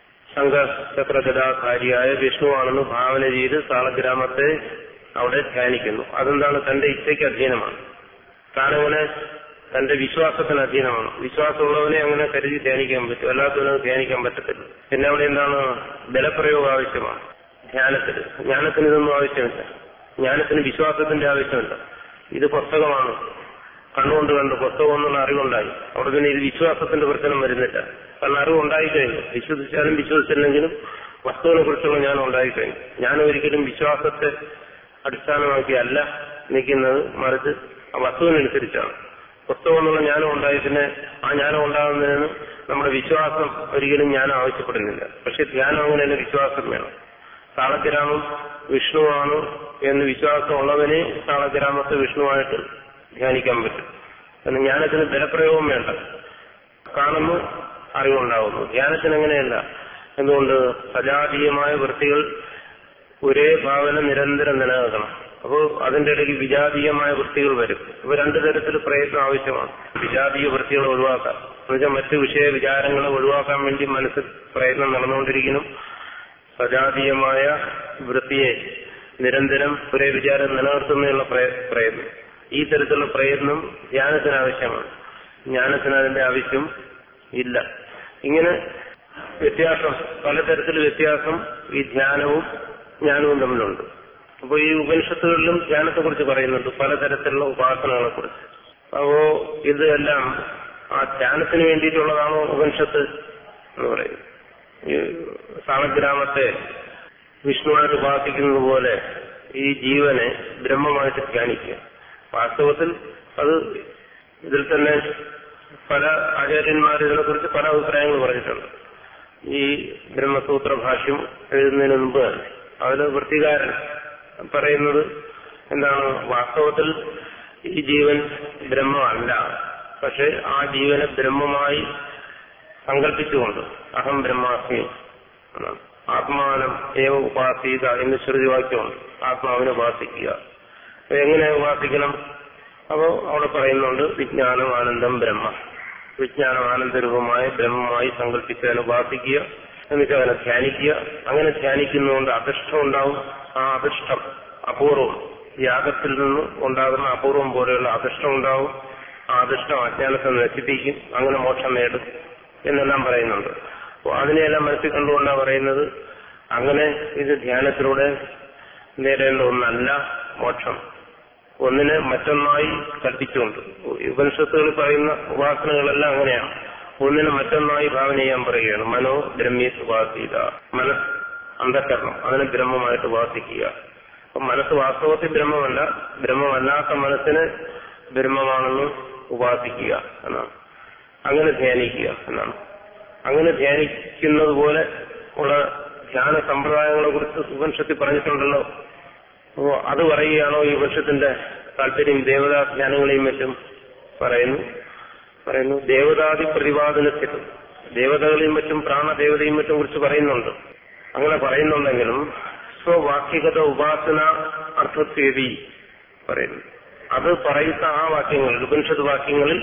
ശംഖചക്രഗതാധാരിയായ വിഷ്ണുവാണെന്ന് ഭാവന ചെയ്ത് സാളഗ്രാമത്തെ അവിടെ ധ്യാനിക്കുന്നു അതെന്താണ് തന്റെ ഇച്ഛയ്ക്ക് അധീനമാണ് താനങ്ങനെ തന്റെ വിശ്വാസത്തിന് അധീനമാണ് വിശ്വാസമുള്ളവനെ അങ്ങനെ കരുതി ധ്യാനിക്കാൻ പറ്റും അല്ലാത്തവനെ ധ്യാനിക്കാൻ പറ്റത്തില്ല പിന്നെ അവിടെ എന്താണ് ബലപ്രയോഗം ആവശ്യമാണ് ധ്യാനത്തിന് ജ്ഞാനത്തിന് ഇതൊന്നും ആവശ്യമില്ല ജ്ഞാനത്തിന് വിശ്വാസത്തിന്റെ ആവശ്യമില്ല ഇത് പുസ്തകമാണ് കണ്ണുകൊണ്ട് കണ്ടു പുസ്തകം എന്നുള്ള അറിവുണ്ടായി അവിടെ പിന്നെ ഇത് വിശ്വാസത്തിന്റെ പ്രശ്നം വരുന്നില്ല കാരണം അറിവ് ഉണ്ടായിക്കഴിഞ്ഞു വിശ്വസിച്ചാലും വിശ്വസിച്ചില്ലെങ്കിലും വസ്തുവിനെ കുറിച്ചുള്ള ജ്ഞാനം ഉണ്ടായിക്കഴിഞ്ഞു ജ്ഞാനം ഒരിക്കലും വിശ്വാസത്തെ അടിസ്ഥാനമാക്കിയല്ല നിൽക്കുന്നത് മറിച്ച് ആ വസ്തുവിനനുസരിച്ചാണ് പുസ്തകം എന്നുള്ള ജ്ഞാനം ഉണ്ടായി പിന്നെ ആ ജ്ഞാനം ഉണ്ടാകുന്നതിന് നമ്മുടെ വിശ്വാസം ഒരിക്കലും ജ്ഞാനം ആവശ്യപ്പെടുന്നില്ല പക്ഷെ ധ്യാനം അങ്ങനെയല്ല വിശ്വാസം വേണം താളഗ്രാമം വിഷ്ണുവാണ് എന്ന് വിശ്വാസം ഉള്ളവനെ താളഗ്രാമത്തെ വിഷ്ണുവായിട്ട് ധ്യാനിക്കാൻ പറ്റും കാരണം ജ്ഞാനത്തിന് ബലപ്രയോഗം വേണ്ട കാണുന്നു അറിവുണ്ടാവുന്നു ധ്യാനത്തിന് അങ്ങനെയല്ല എന്തുകൊണ്ട് സജാതീയമായ വൃത്തികൾ ഒരേ ഭാവന നിരന്തരം നിലനിൽക്കണം അപ്പോൾ അതിന്റെ ഇടയ്ക്ക് വിജാതീയമായ വൃത്തികൾ വരും അപ്പൊ രണ്ടു തരത്തിൽ പ്രയത്നം ആവശ്യമാണ് വിജാതീയ വൃത്തികൾ ഒഴിവാക്കാം എന്നുവെച്ചാൽ മറ്റു വിഷയ വിചാരങ്ങളെ ഒഴിവാക്കാൻ വേണ്ടി മനസ്സിൽ പ്രയത്നം നടന്നുകൊണ്ടിരിക്കുന്നു സജാതീയമായ വൃത്തിയെ നിരന്തരം ഒരേ വിചാരം നിലനിർത്തുന്നതിനുള്ള പ്രയത്നം ഈ തരത്തിലുള്ള പ്രയത്നം ധ്യാനത്തിന് ആവശ്യമാണ് ജ്ഞാനത്തിന് അതിന്റെ ആവശ്യം ഇല്ല ഇങ്ങനെ വ്യത്യാസം പലതരത്തിൽ വ്യത്യാസം ഈ ധ്യാനവും ജ്ഞാനവും തമ്മിലുണ്ട് അപ്പോൾ ഈ ഉപനിഷത്തുകളിലും ധ്യാനത്തെ കുറിച്ച് പറയുന്നുണ്ട് പലതരത്തിലുള്ള ഉപാസനകളെ കുറിച്ച് അപ്പോ ഇതെല്ലാം ആ ധ്യാനത്തിന് വേണ്ടിയിട്ടുള്ളതാണോ ഉപനിഷത്ത് എന്ന് പറയുന്നത് ഈ സാളഗ്രാമത്തെ വിഷ്ണുവായിട്ട് ഉപാസിക്കുന്നത് പോലെ ഈ ജീവനെ ബ്രഹ്മമായിട്ട് ധ്യാനിക്കുക വാസ്തവത്തിൽ അത് ഇതിൽ തന്നെ പല ആചാര്യന്മാർ ഇതിനെക്കുറിച്ച് പല അഭിപ്രായങ്ങൾ പറഞ്ഞിട്ടുണ്ട് ഈ ബ്രഹ്മസൂത്ര ഭാഷ്യം എഴുതുന്നതിന് മുമ്പ് തന്നെ അതിൽ വൃത്തികാരൻ പറയുന്നത് എന്താണ് വാസ്തവത്തിൽ ഈ ജീവൻ ബ്രഹ്മമല്ല പക്ഷെ ആ ജീവനെ ബ്രഹ്മമായി സങ്കല്പിച്ചുകൊണ്ട് അഹം ബ്രഹ്മാസ്മി എന്നാണ് ആത്മാനം ഏവ ഉപാസിക എന്ന് ശ്രുതിവാക്യമുണ്ട് ആത്മാവിനെ ഉപാസിക്കുക അപ്പൊ എങ്ങനെ ഉപാസിക്കണം അപ്പോ അവിടെ പറയുന്നുണ്ട് വിജ്ഞാനം ആനന്ദം ബ്രഹ്മ വിജ്ഞാനം ആനന്ദരൂപമായ ബ്രഹ്മമായി സങ്കല്പിച്ചതിനെ ഉപാസിക്കുക എന്നിട്ട് അതിനെ ധ്യാനിക്കുക അങ്ങനെ ധ്യാനിക്കുന്നതുകൊണ്ട് അധിഷ്ഠം ഉണ്ടാവും ആ അധിഷ്ഠം അപൂർവം യാഗത്തിൽ നിന്ന് ഉണ്ടാകുന്ന അപൂർവം പോലെയുള്ള അധിഷ്ഠം ഉണ്ടാവും ആ അധിഷ്ഠം അജ്ഞാനത്തെ നശിപ്പിക്കും അങ്ങനെ മോക്ഷം നേടും എന്നെല്ലാം പറയുന്നുണ്ട് അപ്പോൾ അതിനെയെല്ലാം മനസ്സിൽ കണ്ടുകൊണ്ടാണ് പറയുന്നത് അങ്ങനെ ഇത് ധ്യാനത്തിലൂടെ നേടേണ്ട ഒന്നല്ല മോക്ഷം ഒന്നിനെ മറ്റൊന്നായി കൽപ്പിച്ചുകൊണ്ട് ഉപനിഷത്തുകൾ പറയുന്ന ഉപാസനകളെല്ലാം അങ്ങനെയാണ് ഒന്നിനെ മറ്റൊന്നായി ഭാവന ചെയ്യാൻ പറയുകയാണ് മനോ ബ്രഹ്മീ ഉപാസിത മനസ് അന്ധകരണം അതിനെ ബ്രഹ്മമായിട്ട് ഉപാസിക്കുക അപ്പൊ മനസ്സ് വാസ്തവത്തിൽ ബ്രഹ്മമല്ല ബ്രഹ്മമല്ലാത്ത മനസ്സിനെ ബ്രഹ്മമാണെന്ന് ഉപാസിക്കുക എന്നാണ് അങ്ങനെ ധ്യാനിക്കുക എന്നാണ് അങ്ങനെ ധ്യാനിക്കുന്നത് പോലെ ഉള്ള ധ്യാന സമ്പ്രദായങ്ങളെ കുറിച്ച് ഉപനിഷത്തിൽ പറഞ്ഞിട്ടുണ്ടല്ലോ അപ്പോ അത് പറയുകയാണോ ഈ ഉപനിഷത്തിന്റെ താല്പര്യം ദേവതാ ധ്യാനങ്ങളെയും മറ്റും പറയുന്നു പറയുന്നു ദേവതാദി പ്രതിപാദനത്തിൽ ദേവതകളെയും മറ്റും പ്രാണദേവതയും മറ്റും കുറിച്ച് പറയുന്നുണ്ട് അങ്ങനെ പറയുന്നുണ്ടെങ്കിലും സ്വവാക്യഗത ഉപാസന അർത്ഥത്വേദി പറയുന്നു അത് പറയുന്ന ആ വാക്യങ്ങളിൽ ഉപനിഷത്ത് വാക്യങ്ങളിൽ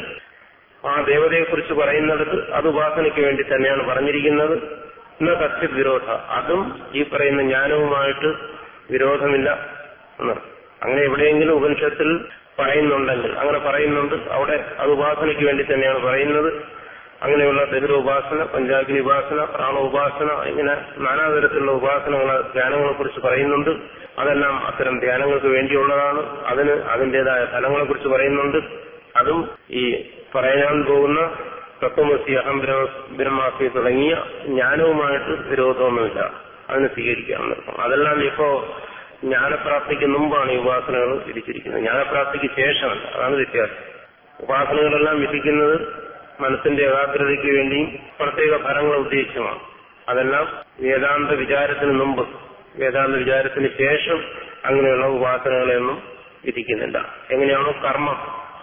ആ ദേവതയെക്കുറിച്ച് പറയുന്നിടത്ത് അത് ഉപാസനയ്ക്ക് വേണ്ടി തന്നെയാണ് പറഞ്ഞിരിക്കുന്നത് എന്ന കച്ചിത് വിരോധ അതും ഈ പറയുന്ന ജ്ഞാനവുമായിട്ട് വിരോധമില്ല എന്ന് അങ്ങനെ എവിടെയെങ്കിലും ഉപനിഷത്തിൽ പറയുന്നുണ്ടെങ്കിൽ അങ്ങനെ പറയുന്നുണ്ട് അവിടെ അത് ഉപാസനയ്ക്ക് വേണ്ടി തന്നെയാണ് പറയുന്നത് അങ്ങനെയുള്ള ദഹിര ഉപാസന പഞ്ചാഗ്നി ഉപാസന പ്രാണ ഉപാസന ഇങ്ങനെ നാനാതരത്തിലുള്ള ഉപാസനകൾ ധ്യാനങ്ങളെ കുറിച്ച് പറയുന്നുണ്ട് അതെല്ലാം അത്തരം ധ്യാനങ്ങൾക്ക് വേണ്ടിയുള്ളതാണ് അതിന് അതിന്റേതായ ഫലങ്ങളെ കുറിച്ച് പറയുന്നുണ്ട് അതും ഈ പറയാൻ പോകുന്ന തത്വമസി അഹം ബ്രഹ്മാസി തുടങ്ങിയ ജ്ഞാനവുമായിട്ട് വിരോധമൊന്നുമില്ല അതിനെ സ്വീകരിക്കാമെന്ന് അതെല്ലാം ഇപ്പോ ജ്ഞാനപ്രാപ്തിക്ക് മുമ്പാണ് ഈ ഉപാസനകൾ വിധിച്ചിരിക്കുന്നത് ജ്ഞാനപ്രാപ്തിക്ക് ശേഷമല്ല അതാണ് വ്യത്യാസം ഉപാസനകളെല്ലാം വിധിക്കുന്നത് മനസ്സിന്റെ ഏകാഗ്രതയ്ക്ക് വേണ്ടിയും പ്രത്യേക ഫലങ്ങൾ ഉദ്ദേശിച്ചുമാണ് അതെല്ലാം വേദാന്ത വിചാരത്തിന് മുമ്പ് വേദാന്ത വിചാരത്തിന് ശേഷം അങ്ങനെയുള്ള ഉപാസനകളെയൊന്നും വിധിക്കുന്നില്ല എങ്ങനെയാണോ കർമ്മം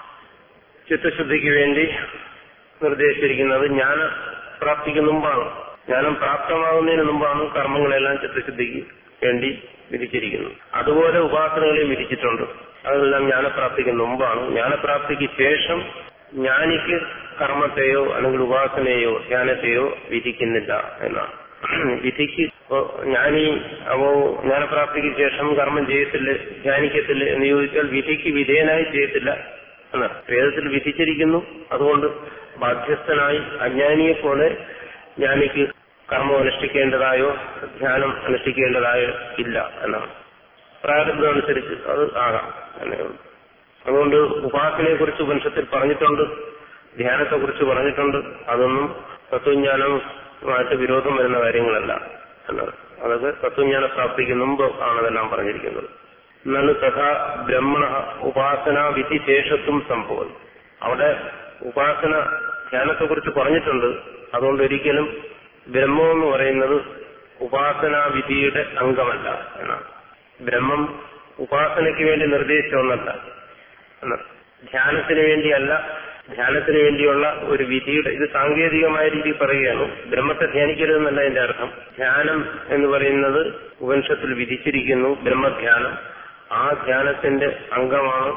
ചിത്തശുദ്ധിക്ക് വേണ്ടി നിർദ്ദേശിച്ചിരിക്കുന്നത് ജ്ഞാന പ്രാപ്തിക്ക് മുമ്പാണ് ജ്ഞാനം പ്രാപ്തമാകുന്നതിന് മുമ്പാണ് കർമ്മങ്ങളെല്ലാം ചിത്തശുദ്ധിക്ക് വേണ്ടി വിധിച്ചിരിക്കുന്നത് അതുപോലെ ഉപാസനകളെയും വിധിച്ചിട്ടുണ്ട് അതെല്ലാം ജ്ഞാനപ്രാപ്തിക്ക് മുമ്പാണ് ജ്ഞാനപ്രാപ്തിക്ക് ശേഷം ജ്ഞാനിക്ക് കർമ്മത്തെയോ അല്ലെങ്കിൽ ഉപാസനയെയോ ധ്യാനത്തെയോ വിധിക്കുന്നില്ല എന്നാണ് വിധിക്ക് ജ്ഞാനി അപ്പോ ജ്ഞാനപ്രാപ്തിക്ക് ശേഷം കർമ്മം ചെയ്യത്തില്ല ധ്യാനിക്കത്തില്ല എന്ന് ചോദിച്ചാൽ വിധിക്ക് വിധേയനായി ചെയ്യത്തില്ല എന്നാണ് വേദത്തിൽ വിധിച്ചിരിക്കുന്നു അതുകൊണ്ട് ബാധ്യസ്ഥനായി അജ്ഞാനിയെ പോലെ ജ്ഞാനിക്ക് കർമ്മം അനുഷ്ഠിക്കേണ്ടതായോ ധ്യാനം അനുഷ്ഠിക്കേണ്ടതായോ ഇല്ല എന്നാണ് പ്രാരബ്ധം അനുസരിച്ച് അത് ആകാം എന്നുള്ളൂ അതുകൊണ്ട് ഉപാസനയെ കുറിച്ച് ഉപനിഷത്തിൽ പറഞ്ഞിട്ടുണ്ട് ധ്യാനത്തെ കുറിച്ച് പറഞ്ഞിട്ടുണ്ട് അതൊന്നും തത്വജ്ഞാനവുമായിട്ട് വിരോധം വരുന്ന കാര്യങ്ങളല്ല എന്നത് അതൊക്കെ തത്വജ്ഞാന പ്രാപ്തിക്ക് മുമ്പ് ആണ് അതെല്ലാം പറഞ്ഞിരിക്കുന്നത് എന്നാണ് തഥാ ബ്രഹ്മണ ഉപാസന വിധി ശേഷത്വം സംഭവം അവിടെ ഉപാസന ധ്യാനത്തെ കുറിച്ച് പറഞ്ഞിട്ടുണ്ട് അതുകൊണ്ട് ഒരിക്കലും ബ്രഹ്മം എന്ന് പറയുന്നത് ഉപാസനാ വിധിയുടെ അംഗമല്ല എന്നാണ് ബ്രഹ്മം ഉപാസനയ്ക്ക് വേണ്ടി നിർദ്ദേശിച്ച ഒന്നല്ല എന്നാണ് ധ്യാനത്തിന് വേണ്ടിയല്ല ധ്യാനത്തിന് വേണ്ടിയുള്ള ഒരു വിധിയുടെ ഇത് സാങ്കേതികമായ രീതിയിൽ പറയുകയാണ് ബ്രഹ്മത്തെ ധ്യാനിക്കരുതെന്നല്ല അതിന്റെ അർത്ഥം ധ്യാനം എന്ന് പറയുന്നത് ഉപനിഷത്തിൽ വിധിച്ചിരിക്കുന്നു ബ്രഹ്മധ്യാനം ആ ധ്യാനത്തിന്റെ അംഗമാണ്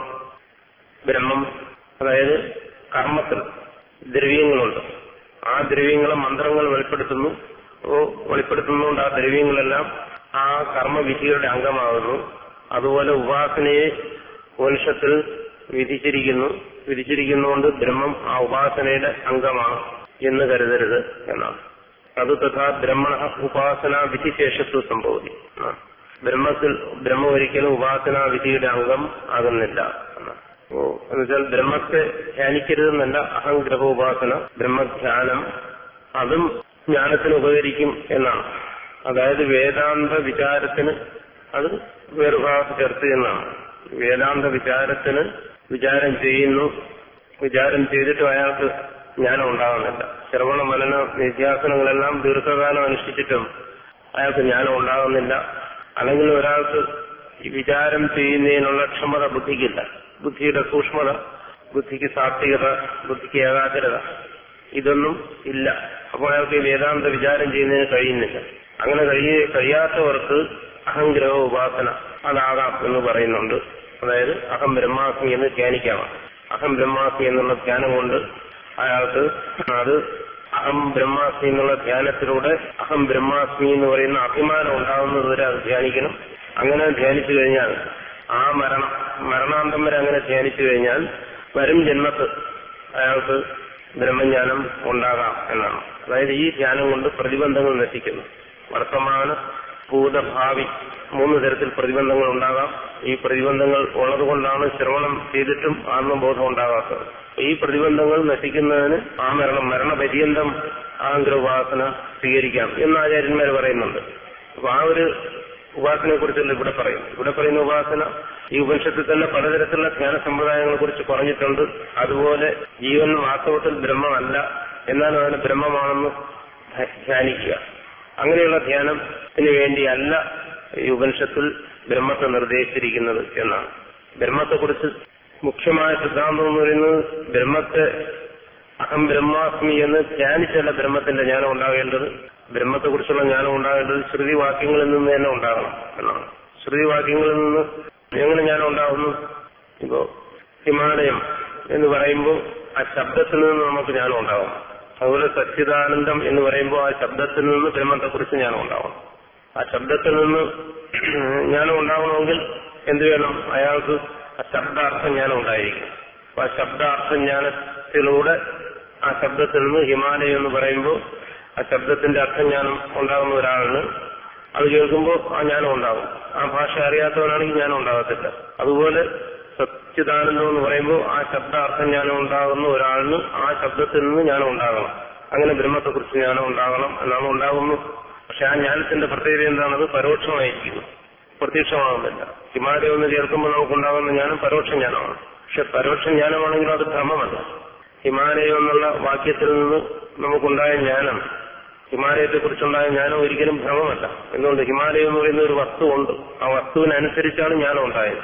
ബ്രഹ്മം അതായത് കർമ്മത്തിൽ ദ്രവ്യങ്ങളുണ്ട് ആ ദ്രവ്യങ്ങളെ മന്ത്രങ്ങൾ വെളിപ്പെടുത്തുന്നു ഓ വെളിപ്പെടുത്തുന്നതുകൊണ്ട് ആ ദ്രവ്യങ്ങളെല്ലാം ആ കർമ്മവിധിയുടെ അംഗമാകുന്നു അതുപോലെ ഉപാസനയെ ഉപനിഷത്തിൽ വിധിച്ചിരിക്കുന്നു വിധിച്ചിരിക്കുന്നതുകൊണ്ട് ബ്രഹ്മം ആ ഉപാസനയുടെ അംഗമാണ് എന്ന് കരുതരുത് എന്നാണ് അത് തഥാ ബ്രഹ്മണ ഉപാസന വിധിശേഷത്വ സംഭവതി ബ്രഹ്മത്തിൽ ബ്രഹ്മം ഒരിക്കലും ഉപാസനാ വിധിയുടെ അംഗം ആകുന്നില്ല എന്നാണ് ഓ എന്നുവെച്ചാൽ ബ്രഹ്മത്തെ ധ്യാനിക്കരുതെന്നല്ല അഹംഗ്രഹ ഉപാസന ബ്രഹ്മധ്യാനം അതും ജ്ഞാനത്തിന് ഉപകരിക്കും എന്നാണ് അതായത് വേദാന്ത വിചാരത്തിന് അത് വേറെ ഭാഗത്ത് ചേർത്ത് എന്നാണ് വേദാന്ത വിചാരത്തിന് വിചാരം ചെയ്യുന്നു വിചാരം ചെയ്തിട്ടും അയാൾക്ക് ജ്ഞാനം ഉണ്ടാകുന്നില്ല ശ്രവണ മനന നിത്യാസനങ്ങളെല്ലാം ദീർഘകാലം അനുഷ്ഠിച്ചിട്ടും അയാൾക്ക് ജ്ഞാനം ഉണ്ടാകുന്നില്ല അല്ലെങ്കിൽ ഒരാൾക്ക് ഈ വിചാരം ചെയ്യുന്നതിനുള്ള ക്ഷമത ബുദ്ധിക്കില്ല ബുദ്ധിയുടെ സൂക്ഷ്മത ബുദ്ധിക്ക് സാത്വികത ബുദ്ധിക്ക് ഏകാഗ്രത ഇതൊന്നും ഇല്ല അപ്പോൾ അയാൾക്ക് ഈ വേദാന്ത വിചാരം ചെയ്യുന്നതിന് കഴിയുന്നില്ല അങ്ങനെ കഴിയ കഴിയാത്തവർക്ക് അഹംഗ്രഹ ഉപാസന അതാകാം എന്ന് പറയുന്നുണ്ട് അതായത് അഹം ബ്രഹ്മാസ്മി എന്ന് ധ്യാനിക്കാം അഹം ബ്രഹ്മാസ്മി എന്നുള്ള ധ്യാനം കൊണ്ട് അയാൾക്ക് അത് അഹം ബ്രഹ്മാസ്മി എന്നുള്ള ധ്യാനത്തിലൂടെ അഹം ബ്രഹ്മാസ്മി എന്ന് പറയുന്ന അഭിമാനം ഉണ്ടാകുന്നത് വരെ അത് ധ്യാനിക്കണം അങ്ങനെ ധ്യാനിച്ചു കഴിഞ്ഞാൽ ആ മരണം മരണാന്തം വരെ അങ്ങനെ ധ്യാനിച്ചു കഴിഞ്ഞാൽ വരും ജന്മത്ത് അയാൾക്ക് ബ്രഹ്മജ്ഞാനം ഉണ്ടാകാം എന്നാണ് അതായത് ഈ ധ്യാനം കൊണ്ട് പ്രതിബന്ധങ്ങൾ നശിക്കുന്നു വർത്തമാന ഭൂതഭാവി മൂന്ന് തരത്തിൽ പ്രതിബന്ധങ്ങൾ ഉണ്ടാകാം ഈ പ്രതിബന്ധങ്ങൾ ഉള്ളതുകൊണ്ടാണ് ശ്രവണം ചെയ്തിട്ടും ആത്മബോധം ഉണ്ടാകാത്തത് ഈ പ്രതിബന്ധങ്ങൾ നശിക്കുന്നതിന് ആ മരണം മരണപര്യന്തം ആഗ്രഹോപാസന സ്വീകരിക്കാം എന്ന് ആചാര്യന്മാർ പറയുന്നുണ്ട് അപ്പൊ ആ ഒരു ഉപാസനയെ കുറിച്ചല്ല ഇവിടെ പറയും ഇവിടെ പറയുന്ന ഉപാസന ഈ ഉപനിഷത്തിൽ തന്നെ പലതരത്തിലുള്ള ധ്യാന സമ്പ്രദായങ്ങളെ കുറിച്ച് പറഞ്ഞിട്ടുണ്ട് അതുപോലെ ജീവൻ വാസ്തവത്തിൽ ബ്രഹ്മമല്ല എന്നാലും അതിന് ബ്രഹ്മമാണെന്ന് ധ്യാനിക്കുക അങ്ങനെയുള്ള ധ്യാനത്തിന് വേണ്ടിയല്ല ഈ ഉപനിഷത്തിൽ ബ്രഹ്മത്തെ നിർദ്ദേശിച്ചിരിക്കുന്നത് എന്നാണ് ബ്രഹ്മത്തെക്കുറിച്ച് മുഖ്യമായ സിദ്ധാന്തം എന്ന് പറയുന്നത് ബ്രഹ്മത്തെ അഹം ബ്രഹ്മാസ്മി എന്ന് ധ്യാനിച്ചല്ല ബ്രഹ്മത്തിന്റെ ജ്ഞാനം ഉണ്ടാകേണ്ടത് ബ്രഹ്മത്തെക്കുറിച്ചുള്ള ജ്ഞാനം ഉണ്ടാകേണ്ടത് ശ്രുതി വാക്യങ്ങളിൽ നിന്ന് തന്നെ ഉണ്ടാകണം എന്നാണ് ശ്രുതി വാക്യങ്ങളിൽ നിന്ന് എങ്ങനെ ജ്ഞാനം ഉണ്ടാകുന്നു ഇപ്പോ ഹിമാലയം എന്ന് പറയുമ്പോൾ ആ ശബ്ദത്തിൽ നിന്ന് നമുക്ക് ജ്ഞാനം ഉണ്ടാകും അതുപോലെ സച്ചിദാനന്ദം എന്ന് പറയുമ്പോൾ ആ ശബ്ദത്തിൽ നിന്ന് ബ്രഹ്മത്തെക്കുറിച്ച് ജ്ഞാനം ഉണ്ടാവണം ആ ശബ്ദത്തിൽ നിന്ന് ജ്ഞാനം ഉണ്ടാവണമെങ്കിൽ എന്ത് വേണം അയാൾക്ക് ആ ശബ്ദാർത്ഥ ജ്ഞാനം ഉണ്ടായിരിക്കും അപ്പൊ ആ ശബ്ദാർത്ഥ ജ്ഞാനത്തിലൂടെ ആ ശബ്ദത്തിൽ നിന്ന് ഹിമാലയം എന്ന് പറയുമ്പോൾ ആ ശബ്ദത്തിന്റെ അർത്ഥജ്ഞാനം ഉണ്ടാകുന്ന ഒരാളിന് അത് കേൾക്കുമ്പോൾ ആ ജ്ഞാനം ഉണ്ടാകും ആ ഭാഷ അറിയാത്തവനാണെങ്കിൽ ജ്ഞാനം ഉണ്ടാകത്തില്ല അതുപോലെ സച്ചിദാനന്ദം എന്ന് പറയുമ്പോൾ ആ ശബ്ദാർത്ഥം ജ്ഞാനം ഉണ്ടാകുന്ന ഒരാളിന് ആ ശബ്ദത്തിൽ നിന്ന് ജ്ഞാനം ഉണ്ടാകണം അങ്ങനെ ബ്രഹ്മത്തെക്കുറിച്ച് ജ്ഞാനം ഉണ്ടാകണം എന്നാണ് ഉണ്ടാകുന്നു പക്ഷെ ആ ജ്ഞാനത്തിന്റെ പ്രത്യേകത എന്താണത് പരോക്ഷമായിരിക്കുന്നു പ്രത്യക്ഷമാകുന്നില്ല ഹിമാലയം എന്ന് ചേർക്കുമ്പോൾ നമുക്കുണ്ടാകുന്ന ജ്ഞാനം പരോക്ഷ ജ്ഞാനമാണ് പക്ഷെ പരോക്ഷ ജ്ഞാനമാണെങ്കിൽ അത് ഭ്രമമല്ല ഹിമാലയം എന്നുള്ള വാക്യത്തിൽ നിന്ന് നമുക്കുണ്ടായ ജ്ഞാനം ഹിമാലയത്തെ കുറിച്ചുണ്ടായ ജ്ഞാനം ഒരിക്കലും ഭ്രമമല്ല എന്തുകൊണ്ട് ഹിമാലയം എന്ന് പറയുന്ന ഒരു വസ്തു ഉണ്ട് ആ വസ്തുവിനനുസരിച്ചാണ് ജ്ഞാനം ഉണ്ടായത്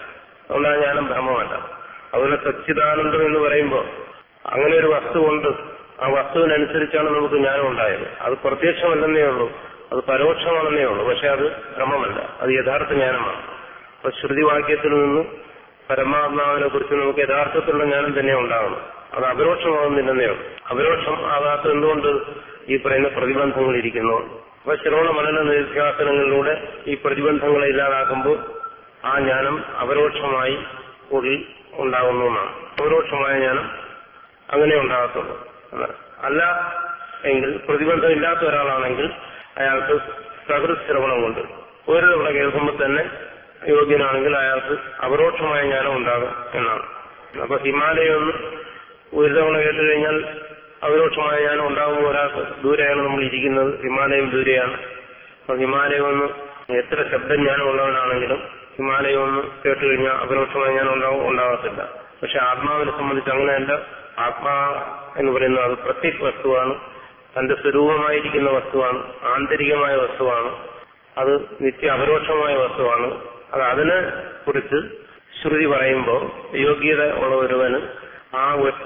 അതുകൊണ്ട് ആ ജ്ഞാനം ഭ്രമമല്ല അതുപോലെ സച്ചിദാനന്ദം എന്ന് പറയുമ്പോൾ അങ്ങനെ ഒരു വസ്തു ഉണ്ട് ആ വസ്തുവിനനുസരിച്ചാണ് നമുക്ക് ജ്ഞാനം ഉണ്ടായത് അത് പ്രത്യക്ഷമല്ലെന്നേ ഉള്ളൂ അത് പരോക്ഷമാണെന്നേ ഉള്ളൂ പക്ഷെ അത് ഭ്രമമല്ല അത് യഥാർത്ഥ ജ്ഞാനമാണ് അപ്പൊ ശ്രുതിവാക്യത്തിൽ നിന്ന് പരമാത്മാവിനെ കുറിച്ച് നമുക്ക് യഥാർത്ഥത്തിലുള്ള ജ്ഞാനം തന്നെ ഉണ്ടാകണം അത് അപരോക്ഷമാകുന്നില്ലെന്നേ ഉള്ളൂ അപരോക്ഷം ആകാത്ത എന്തുകൊണ്ട് ഈ പറയുന്ന പ്രതിബന്ധങ്ങൾ ഇരിക്കുന്നു അപ്പൊ ശ്രവണ മനന നിധ്യാസനങ്ങളിലൂടെ ഈ പ്രതിബന്ധങ്ങളെ ഇല്ലാതാക്കുമ്പോൾ ആ ജ്ഞാനം അപരോക്ഷമായി ഉള്ളിൽ ഉണ്ടാകുന്നു എന്നാണ് അപരോക്ഷമായ ജ്ഞാനം അങ്ങനെ ഉണ്ടാകത്തുള്ളൂ എന്നാണ്. അല്ല എങ്കിൽ പ്രതിബന്ധം ഇല്ലാത്ത ഒരാളാണെങ്കിൽ അയാൾക്ക് സഹൃത് ശ്രവണം കൊണ്ട് ഒരു തവണ കേൾക്കുമ്പോൾ തന്നെ യോഗ്യനാണെങ്കിൽ അയാൾക്ക് അപരോക്ഷമായ ജ്ഞാനം ഉണ്ടാകും എന്നാണ് അപ്പൊ ഹിമാലയം ഒന്ന് ഒരു തവണ കേട്ട് കഴിഞ്ഞാൽ അപരോക്ഷമായ ജ്ഞാനം ഉണ്ടാകുമ്പോൾ ഒരാൾക്ക് ദൂരെയാണ് നമ്മൾ ഇരിക്കുന്നത് ഹിമാലയം ദൂരെയാണ് അപ്പൊ ഹിമാലയം ഒന്ന് എത്ര ശബ്ദജ്ഞാനം ഉള്ളവനാണെങ്കിലും ഹിമാലയം ഒന്ന് കേട്ട് കഴിഞ്ഞാൽ അപരോക്ഷമായ ജ്ഞാനം ഉണ്ടാവും ഉണ്ടാകത്തില്ല പക്ഷെ ആത്മാവിനെ സംബന്ധിച്ച് അങ്ങനെയല്ല ആത്മാ എന്ന് പറയുന്നത് അത് പ്രത്യേക വസ്തുവാണ് തന്റെ സ്വരൂപമായിരിക്കുന്ന വസ്തുവാണ് ആന്തരികമായ വസ്തുവാണ് അത് നിത്യ അപരോക്ഷമായ വസ്തുവാണ് അത് അതിനെ കുറിച്ച് ശ്രുതി പറയുമ്പോൾ യോഗ്യത ഉള്ള ഒരുവന് ആ ഒറ്റ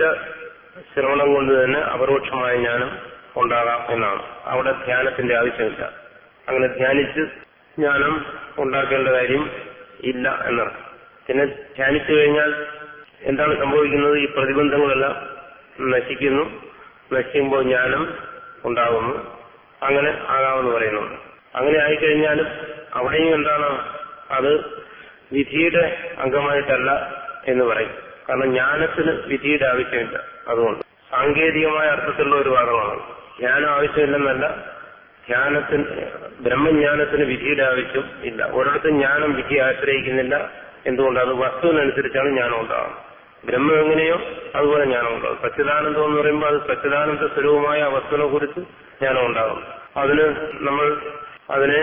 ശ്രവണം കൊണ്ട് തന്നെ അപരോക്ഷമായ ജ്ഞാനം ഉണ്ടാകാം എന്നാണ് അവിടെ ധ്യാനത്തിന്റെ ആവശ്യമില്ല അങ്ങനെ ധ്യാനിച്ച് ജ്ഞാനം ഉണ്ടാക്കേണ്ട കാര്യം ഇല്ല എന്നർത്ഥം പിന്നെ ധ്യാനിച്ചു കഴിഞ്ഞാൽ എന്താണ് സംഭവിക്കുന്നത് ഈ പ്രതിബന്ധങ്ങളെല്ലാം നശിക്കുന്നു നശിക്കുമ്പോൾ ജ്ഞാനം ഉണ്ടാകുന്നു അങ്ങനെ ആകാമെന്ന് പറയുന്നുണ്ട് അങ്ങനെ ആയിക്കഴിഞ്ഞാലും അവിടെയും എന്താണ് അത് വിധിയുടെ അംഗമായിട്ടല്ല എന്ന് പറയും കാരണം ജ്ഞാനത്തിന് വിധിയുടെ ആവശ്യമില്ല അതുകൊണ്ട് സാങ്കേതികമായ അർത്ഥത്തിലുള്ള ഒരു വാദമാണ് ജ്ഞാനം ആവശ്യമില്ലെന്നല്ല ധ്യാനത്തിന് ബ്രഹ്മജ്ഞാനത്തിന് വിധിയുടെ ആവശ്യം ഇല്ല ഒരിടത്തും ജ്ഞാനം വിധി ആശ്രയിക്കുന്നില്ല എന്തുകൊണ്ട് അത് വസ്തുവിനനുസരിച്ചാണ് ജ്ഞാനം ഉണ്ടാകുന്നത് ബ്രഹ്മം എങ്ങനെയോ അതുപോലെ ജ്ഞാനം ഉണ്ടാകും സച്ചിദാനന്ദം എന്ന് പറയുമ്പോൾ അത് സച്ചിദാനന്ദ സ്വരൂപമായ ആ വസ്തുവിനെ കുറിച്ച് ജ്ഞാനം ഉണ്ടാകും അതിന് നമ്മൾ അതിനെ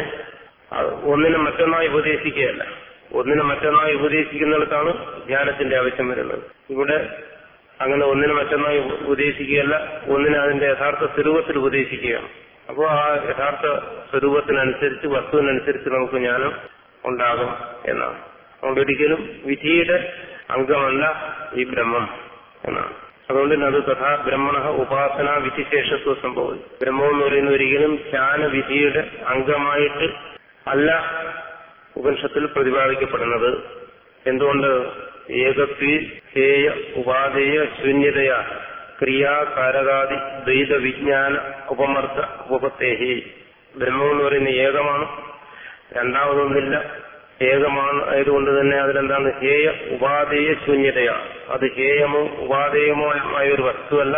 ഒന്നിനെ മറ്റൊന്നായി ഉപദേശിക്കുകയല്ല ഒന്നിനെ മറ്റൊന്നായി ഉപദേശിക്കുന്നിടത്താണ് ധ്യാനത്തിന്റെ ആവശ്യം വരുന്നത് ഇവിടെ അങ്ങനെ ഒന്നിനെ മറ്റൊന്നായി ഉപദേശിക്കുകയല്ല ഒന്നിനെ അതിന്റെ യഥാർത്ഥ സ്വരൂപത്തിൽ ഉപദേശിക്കുകയാണ് അപ്പോൾ ആ യഥാർത്ഥ സ്വരൂപത്തിനനുസരിച്ച് വസ്തുവിനനുസരിച്ച് നമുക്ക് ജ്ഞാനം ഉണ്ടാകും എന്നാണ് അതുകൊണ്ട് ഒരിക്കലും വിധിയുടെ അംഗമല്ല ഈ ബ്രഹ്മം എന്നാണ് അതുകൊണ്ട് തന്നെ അത് തഥാ ബ്രഹ്മണ ഉപാസന വിധിശേഷത്വ സംഭവം ബ്രഹ്മം എന്ന് പറയുന്ന ഒരിക്കലും ധ്യാന വിധിയുടെ അംഗമായിട്ട് അല്ല ഉപനിഷത്തിൽ പ്രതിപാദിക്കപ്പെടുന്നത് എന്തുകൊണ്ട് ഏകത്വി ഹേയ ഉപാധേയ ശൂന്യതയ ക്രിയാകാരകാദി ദ്വൈത വിജ്ഞാന ഉപമർദ്ദ ഉപപത്തേഹി ബ്രഹ്മം എന്ന് പറയുന്ന ഏകമാണ് രണ്ടാമതൊന്നില്ല ഏകമാണ് ആയതുകൊണ്ട് തന്നെ അതിലെന്താണ് ഹേയ ഉപാധേയ ശൂന്യതയാണ് അത് ഹേയമോ ഉപാധേയമോ ആയ ഒരു വസ്തുവല്ല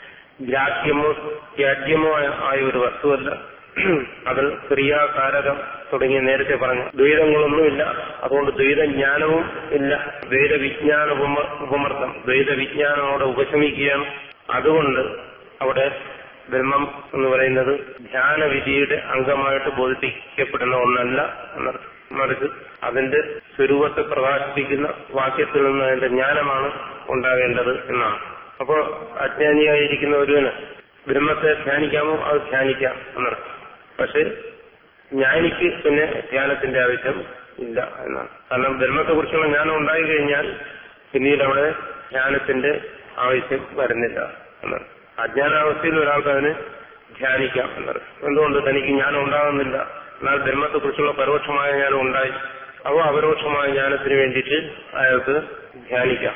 ഗ്രാഹ്യമോ ത്യാജ്യമോ ആയ ഒരു വസ്തുവല്ല അതിൽ ക്രിയാകാരകം തുടങ്ങിയ നേരത്തെ പറഞ്ഞു ദ്വൈതങ്ങളൊന്നുമില്ല അതുകൊണ്ട് ദ്വൈതജ്ഞാനവും ഇല്ല ദ്വൈത വിജ്ഞാന ഉപമ ഉപമർദ്ദം ദ്വൈത വിജ്ഞാനം അവിടെ ഉപശമിക്കുകയാണ് അതുകൊണ്ട് അവിടെ ബ്രഹ്മം എന്ന് പറയുന്നത് ധ്യാനവിധിയുടെ അംഗമായിട്ട് ബോധിപ്പിക്കപ്പെടുന്ന ഒന്നല്ല എന്നർത്ഥം മറിച്ച് അതിന്റെ സ്വരൂപത്തെ പ്രകാശിപ്പിക്കുന്ന വാക്യത്തിൽ നിന്ന് അതിന്റെ ജ്ഞാനമാണ് ഉണ്ടാകേണ്ടത് എന്നാണ് അപ്പോ അജ്ഞാനിയായിരിക്കുന്ന ഒരുവന് ബ്രഹ്മത്തെ ധ്യാനിക്കാമോ അത് ധ്യാനിക്കാം എന്നർത്ഥം പക്ഷെ ജ്ഞാനിക്ക് പിന്നെ ധ്യാനത്തിന്റെ ആവശ്യം ഇല്ല എന്നാണ് കാരണം ബ്രഹ്മത്തെ കുറിച്ചുള്ള ജ്ഞാനം ഉണ്ടായി കഴിഞ്ഞാൽ പിന്നീട് അവിടെ ധ്യാനത്തിന്റെ ആവശ്യം വരുന്നില്ല എന്നാണ് അജ്ഞാനാവസ്ഥയിൽ ഒരാൾക്ക് അതിന് ധ്യാനിക്കാം എന്നത് എന്തുകൊണ്ട് തനിക്ക് ജ്ഞാനം ഉണ്ടാകുന്നില്ല എന്നാൽ ബ്രഹ്മത്തെ കുറിച്ചുള്ള പരോക്ഷമായ ജ്ഞാനം ഉണ്ടായി അപ്പോൾ അപരോക്ഷമായ ജ്ഞാനത്തിന് വേണ്ടിയിട്ട് അയാൾക്ക് ധ്യാനിക്കാം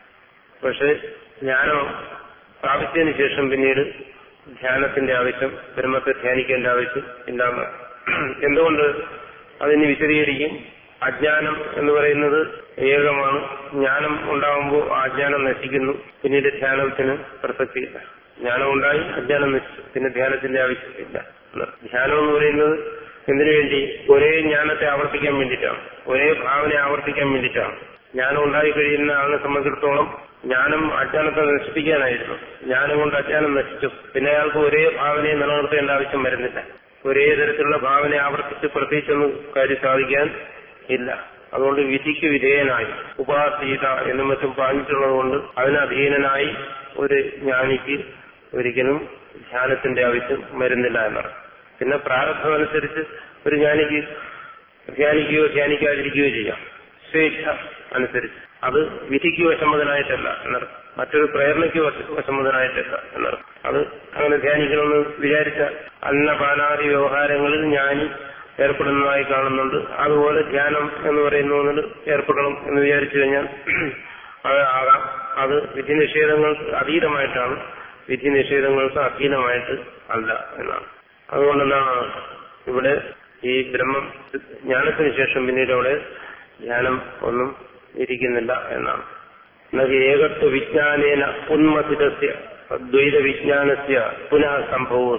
പക്ഷെ ജ്ഞാനം പ്രാപിച്ചതിന് ശേഷം പിന്നീട് ധ്യാനത്തിന്റെ ആവശ്യം ബ്രഹ്മത്തെ ധ്യാനിക്കേണ്ട ആവശ്യം ഇല്ലാന്ന് എന്തുകൊണ്ട് അതിന് വിശദീകരിക്കും അജ്ഞാനം എന്ന് പറയുന്നത് ഏകമാണ് ജ്ഞാനം ഉണ്ടാകുമ്പോൾ ആ അജ്ഞാനം നശിക്കുന്നു പിന്നീട് ധ്യാനത്തിന് പ്രസക്തിയില്ല ജ്ഞാനം ഉണ്ടായി അജ്ഞാനം നശിച്ചു പിന്നെ ധ്യാനത്തിന്റെ ആവശ്യമില്ല ധ്യാനം എന്ന് പറയുന്നത് എന്തിനു വേണ്ടി ഒരേ ജ്ഞാനത്തെ ആവർത്തിക്കാൻ വേണ്ടിയിട്ടാണ് ഒരേ ഭാവന ആവർത്തിക്കാൻ വേണ്ടിയിട്ടാണ് ജ്ഞാനം ഉണ്ടായി കഴിയുന്ന ആളിനെ സംബന്ധിച്ചിടത്തോളം ജ്ഞാനം അജ്ഞാനത്തെ നശിപ്പിക്കാനായിരുന്നു ജ്ഞാനം കൊണ്ട് അജ്ഞാനം നശിച്ചു പിന്നെ അയാൾക്ക് ഒരേ ഭാവനയെ നിലനിർത്തേണ്ട ആവശ്യം വരുന്നില്ല ഒരേ തരത്തിലുള്ള ഭാവന ആവർത്തിച്ച് പ്രത്യേകിച്ചൊന്നും കാര്യം സാധിക്കാൻ ഇല്ല അതുകൊണ്ട് വിധിക്ക് വിധേയനായി ഉപാസീത എന്നും മറ്റും പറഞ്ഞിട്ടുള്ളത് കൊണ്ട് അതിനധീനനായി ഒരു ജ്ഞാനിക്ക് ഒരിക്കലും ധ്യാനത്തിന്റെ ആവശ്യം വരുന്നില്ല എന്നാണ് പിന്നെ പ്രാരബ്ധം അനുസരിച്ച് ഒരു ജ്ഞാനിക്ക് ധ്യാനിക്കുകയോ ധ്യാനിക്കാതിരിക്കുകയോ ചെയ്യാം സ്വേച്ഛ അനുസരിച്ച് അത് വിധിക്ക് വശമുതനായിട്ടല്ല എന്നർത്ഥം മറ്റൊരു പ്രേരണയ്ക്ക് വശ- വശമുതനായിട്ടല്ല എന്നർത്ഥം അത് അങ്ങനെ ധ്യാനിക്കണമെന്ന് വിചാരിച്ച അന്നപാനാദി വ്യവഹാരങ്ങളിൽ ജ്ഞാനി ഏർപ്പെടുന്നതായി കാണുന്നുണ്ട് അതുപോലെ ധ്യാനം എന്ന് പറയുന്ന ഒന്നിൽ ഏർപ്പെടണം എന്ന് വിചാരിച്ചു കഴിഞ്ഞാൽ അത് ആകാം അത് വിധി നിഷേധങ്ങൾക്ക് അതീതമായിട്ടാണ് വിധി നിഷേധങ്ങൾക്ക് അധീനമായിട്ട് അല്ല എന്നാണ് അതുകൊണ്ടെന്താണ് ഇവിടെ ഈ ബ്രഹ്മം ജ്ഞാനത്തിന് ശേഷം പിന്നീട് അവിടെ ധ്യാനം ഒന്നും ഇരിക്കുന്നില്ല എന്നാണ് എന്നത് ഏകത്വ വിജ്ഞാനേന ഉന്മസിതസ്യ ദ്വൈത വിജ്ഞാനസ്യ പുനഃ സംഭവം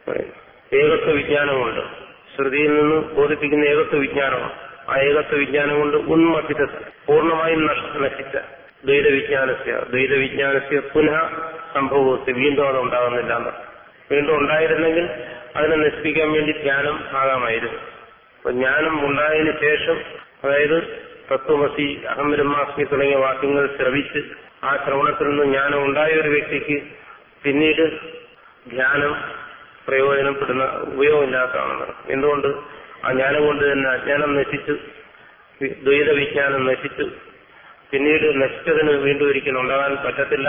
ഏകത്വ വിജ്ഞാനം കൊണ്ട് ശ്രുതിയിൽ നിന്ന് ബോധിപ്പിക്കുന്ന ഏകത്വ വിജ്ഞാനമാണ് ആ ഏകത്വ വിജ്ഞാനം കൊണ്ട് ഉന്മസിത പൂർണ്ണമായും നഷ്- നശിച്ച ദ്വൈത വിജ്ഞാനസ്യ ദ്വൈത വിജ്ഞാനസ്യ പുനഃ സംഭവത്തെ വീണ്ടും അത് ഉണ്ടാകുന്നില്ല എന്ന് വീണ്ടും ഉണ്ടായിരുന്നെങ്കിൽ അതിനെ നശിപ്പിക്കാൻ വേണ്ടി ധ്യാനം ആകാമായിരുന്നു അപ്പൊ ജ്ഞാനം ഉണ്ടായതിനു ശേഷം അതായത് തത്വമസി അഹം ബ്രഹ്മാസ്മി തുടങ്ങിയ വാക്യങ്ങൾ ശ്രവിച്ച് ആ ശ്രവണത്തിൽ നിന്ന് ജ്ഞാനം ഉണ്ടായ ഒരു വ്യക്തിക്ക് പിന്നീട് ധ്യാനം പ്രയോജനപ്പെടുന്ന ഉപയോഗമില്ലാത്തതാണ് എന്തുകൊണ്ട് ആ ജ്ഞാനം കൊണ്ട് തന്നെ അജ്ഞാനം നശിച്ചു വി- ദ്വൈത വിജ്ഞാനം നശിച്ചു പിന്നീട് നശിച്ചതിന് വീണ്ടും ഒരിക്കലും ഉണ്ടാകാൻ പറ്റത്തില്ല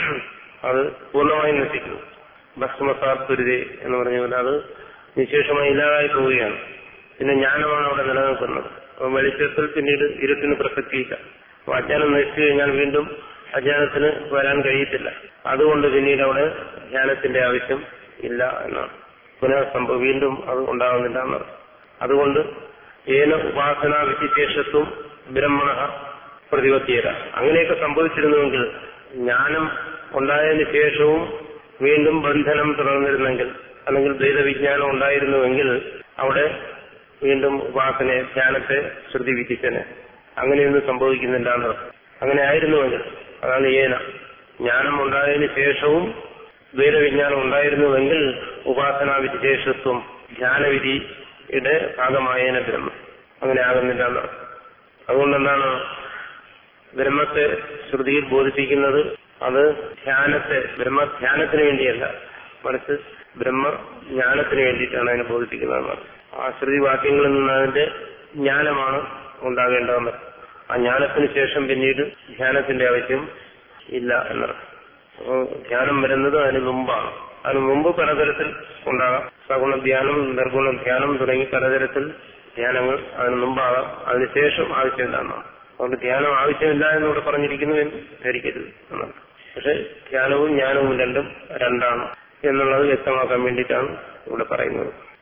അത് പൂർണ്ണമായും നശിക്കുന്നു ഭസ്മസാത്തുരുതേ എന്ന് പറഞ്ഞ പോലെ അത് നിശേഷമായി ഇല്ലാതായി പോവുകയാണ് പിന്നെ ജ്ഞാനമാണ് അവിടെ നിലനിൽക്കുന്നത് അപ്പൊ വെളിച്ചത്തിൽ പിന്നീട് ഇരുട്ടിന് പ്രസക്തിയില്ല അപ്പൊ അജ്ഞാനം നശിച്ചു കഴിഞ്ഞാൽ വീണ്ടും അജ്ഞാനത്തിന് വരാൻ കഴിയത്തില്ല അതുകൊണ്ട് പിന്നീട് അവിടെ ധ്യാനത്തിന്റെ ആവശ്യം ഇല്ല എന്നാണ് പുനഃസംഭവം വീണ്ടും അത് ഉണ്ടാകുന്നില്ല എന്നാണ് അതുകൊണ്ട് ഏന ഉപാസന വിശിശേഷത്വം ബ്രഹ്മണ പ്രതിപത്തിയല്ല അങ്ങനെയൊക്കെ സംഭവിച്ചിരുന്നുവെങ്കിൽ ജ്ഞാനം ഉണ്ടായതിനു ശേഷവും വീണ്ടും ബന്ധനം തുടർന്നിരുന്നെങ്കിൽ അല്ലെങ്കിൽ ദ്വൈത വിജ്ഞാനം ഉണ്ടായിരുന്നുവെങ്കിൽ അവിടെ വീണ്ടും ഉപാസനയെ ധ്യാനത്തെ ശ്രുതി വിധിച്ചനെ അങ്ങനെയൊന്നും സംഭവിക്കുന്നില്ല എന്ന് അങ്ങനെ ആയിരുന്നുവെങ്കിൽ അതാണ് ഏന ജ്ഞാനം ഉണ്ടായതിനു ശേഷവും ദ്വൈത വിജ്ഞാനം ഉണ്ടായിരുന്നുവെങ്കിൽ ഉപാസനാ വിശേഷത്വം ധ്യാനവിധിയുടെ ഭാഗമായേന ബ്രഹ്മം അങ്ങനെ ആകുന്നില്ല എന്ന് അതുകൊണ്ടെന്താണ് ബ്രഹ്മത്തെ ശ്രുതിയിൽ ബോധിപ്പിക്കുന്നത് അത് ധ്യാനത്തെ ബ്രഹ്മധ്യാനത്തിന് വേണ്ടിയല്ല മറിച്ച് ബ്രഹ്മജ്ഞാനത്തിന് വേണ്ടിയിട്ടാണ് അതിനെ ബോധിപ്പിക്കുന്നത് ആ ശ്രുതി വാക്യങ്ങളിൽ നിന്ന് അതിന്റെ ജ്ഞാനമാണ് ഉണ്ടാകേണ്ടതെന്ന് ആ ജ്ഞാനത്തിന് ശേഷം പിന്നീട് ധ്യാനത്തിന്റെ ആവശ്യം ഇല്ല എന്നർത്ഥം അപ്പോ ധ്യാനം വരുന്നത് അതിന് മുമ്പാണ് അതിന് മുമ്പ് പലതരത്തിൽ ഉണ്ടാകാം സഗുണ ധ്യാനം നിർഗുണ ധ്യാനം തുടങ്ങി പലതരത്തിൽ ധ്യാനങ്ങൾ അതിന് മുമ്പാകാം അതിനുശേഷം ആവശ്യമില്ല എന്നാണ് അതുകൊണ്ട് ധ്യാനം ആവശ്യമില്ല എന്നിവിടെ പറഞ്ഞിരിക്കുന്നു എന്ന് ധരിക്കരുത് എന്നാണ് പക്ഷെ ധ്യാനവും ജ്ഞാനവും രണ്ടും രണ്ടാണ് എന്നുള്ളത് വ്യക്തമാക്കാൻ വേണ്ടിയിട്ടാണ് ഇവിടെ പറയുന്നത്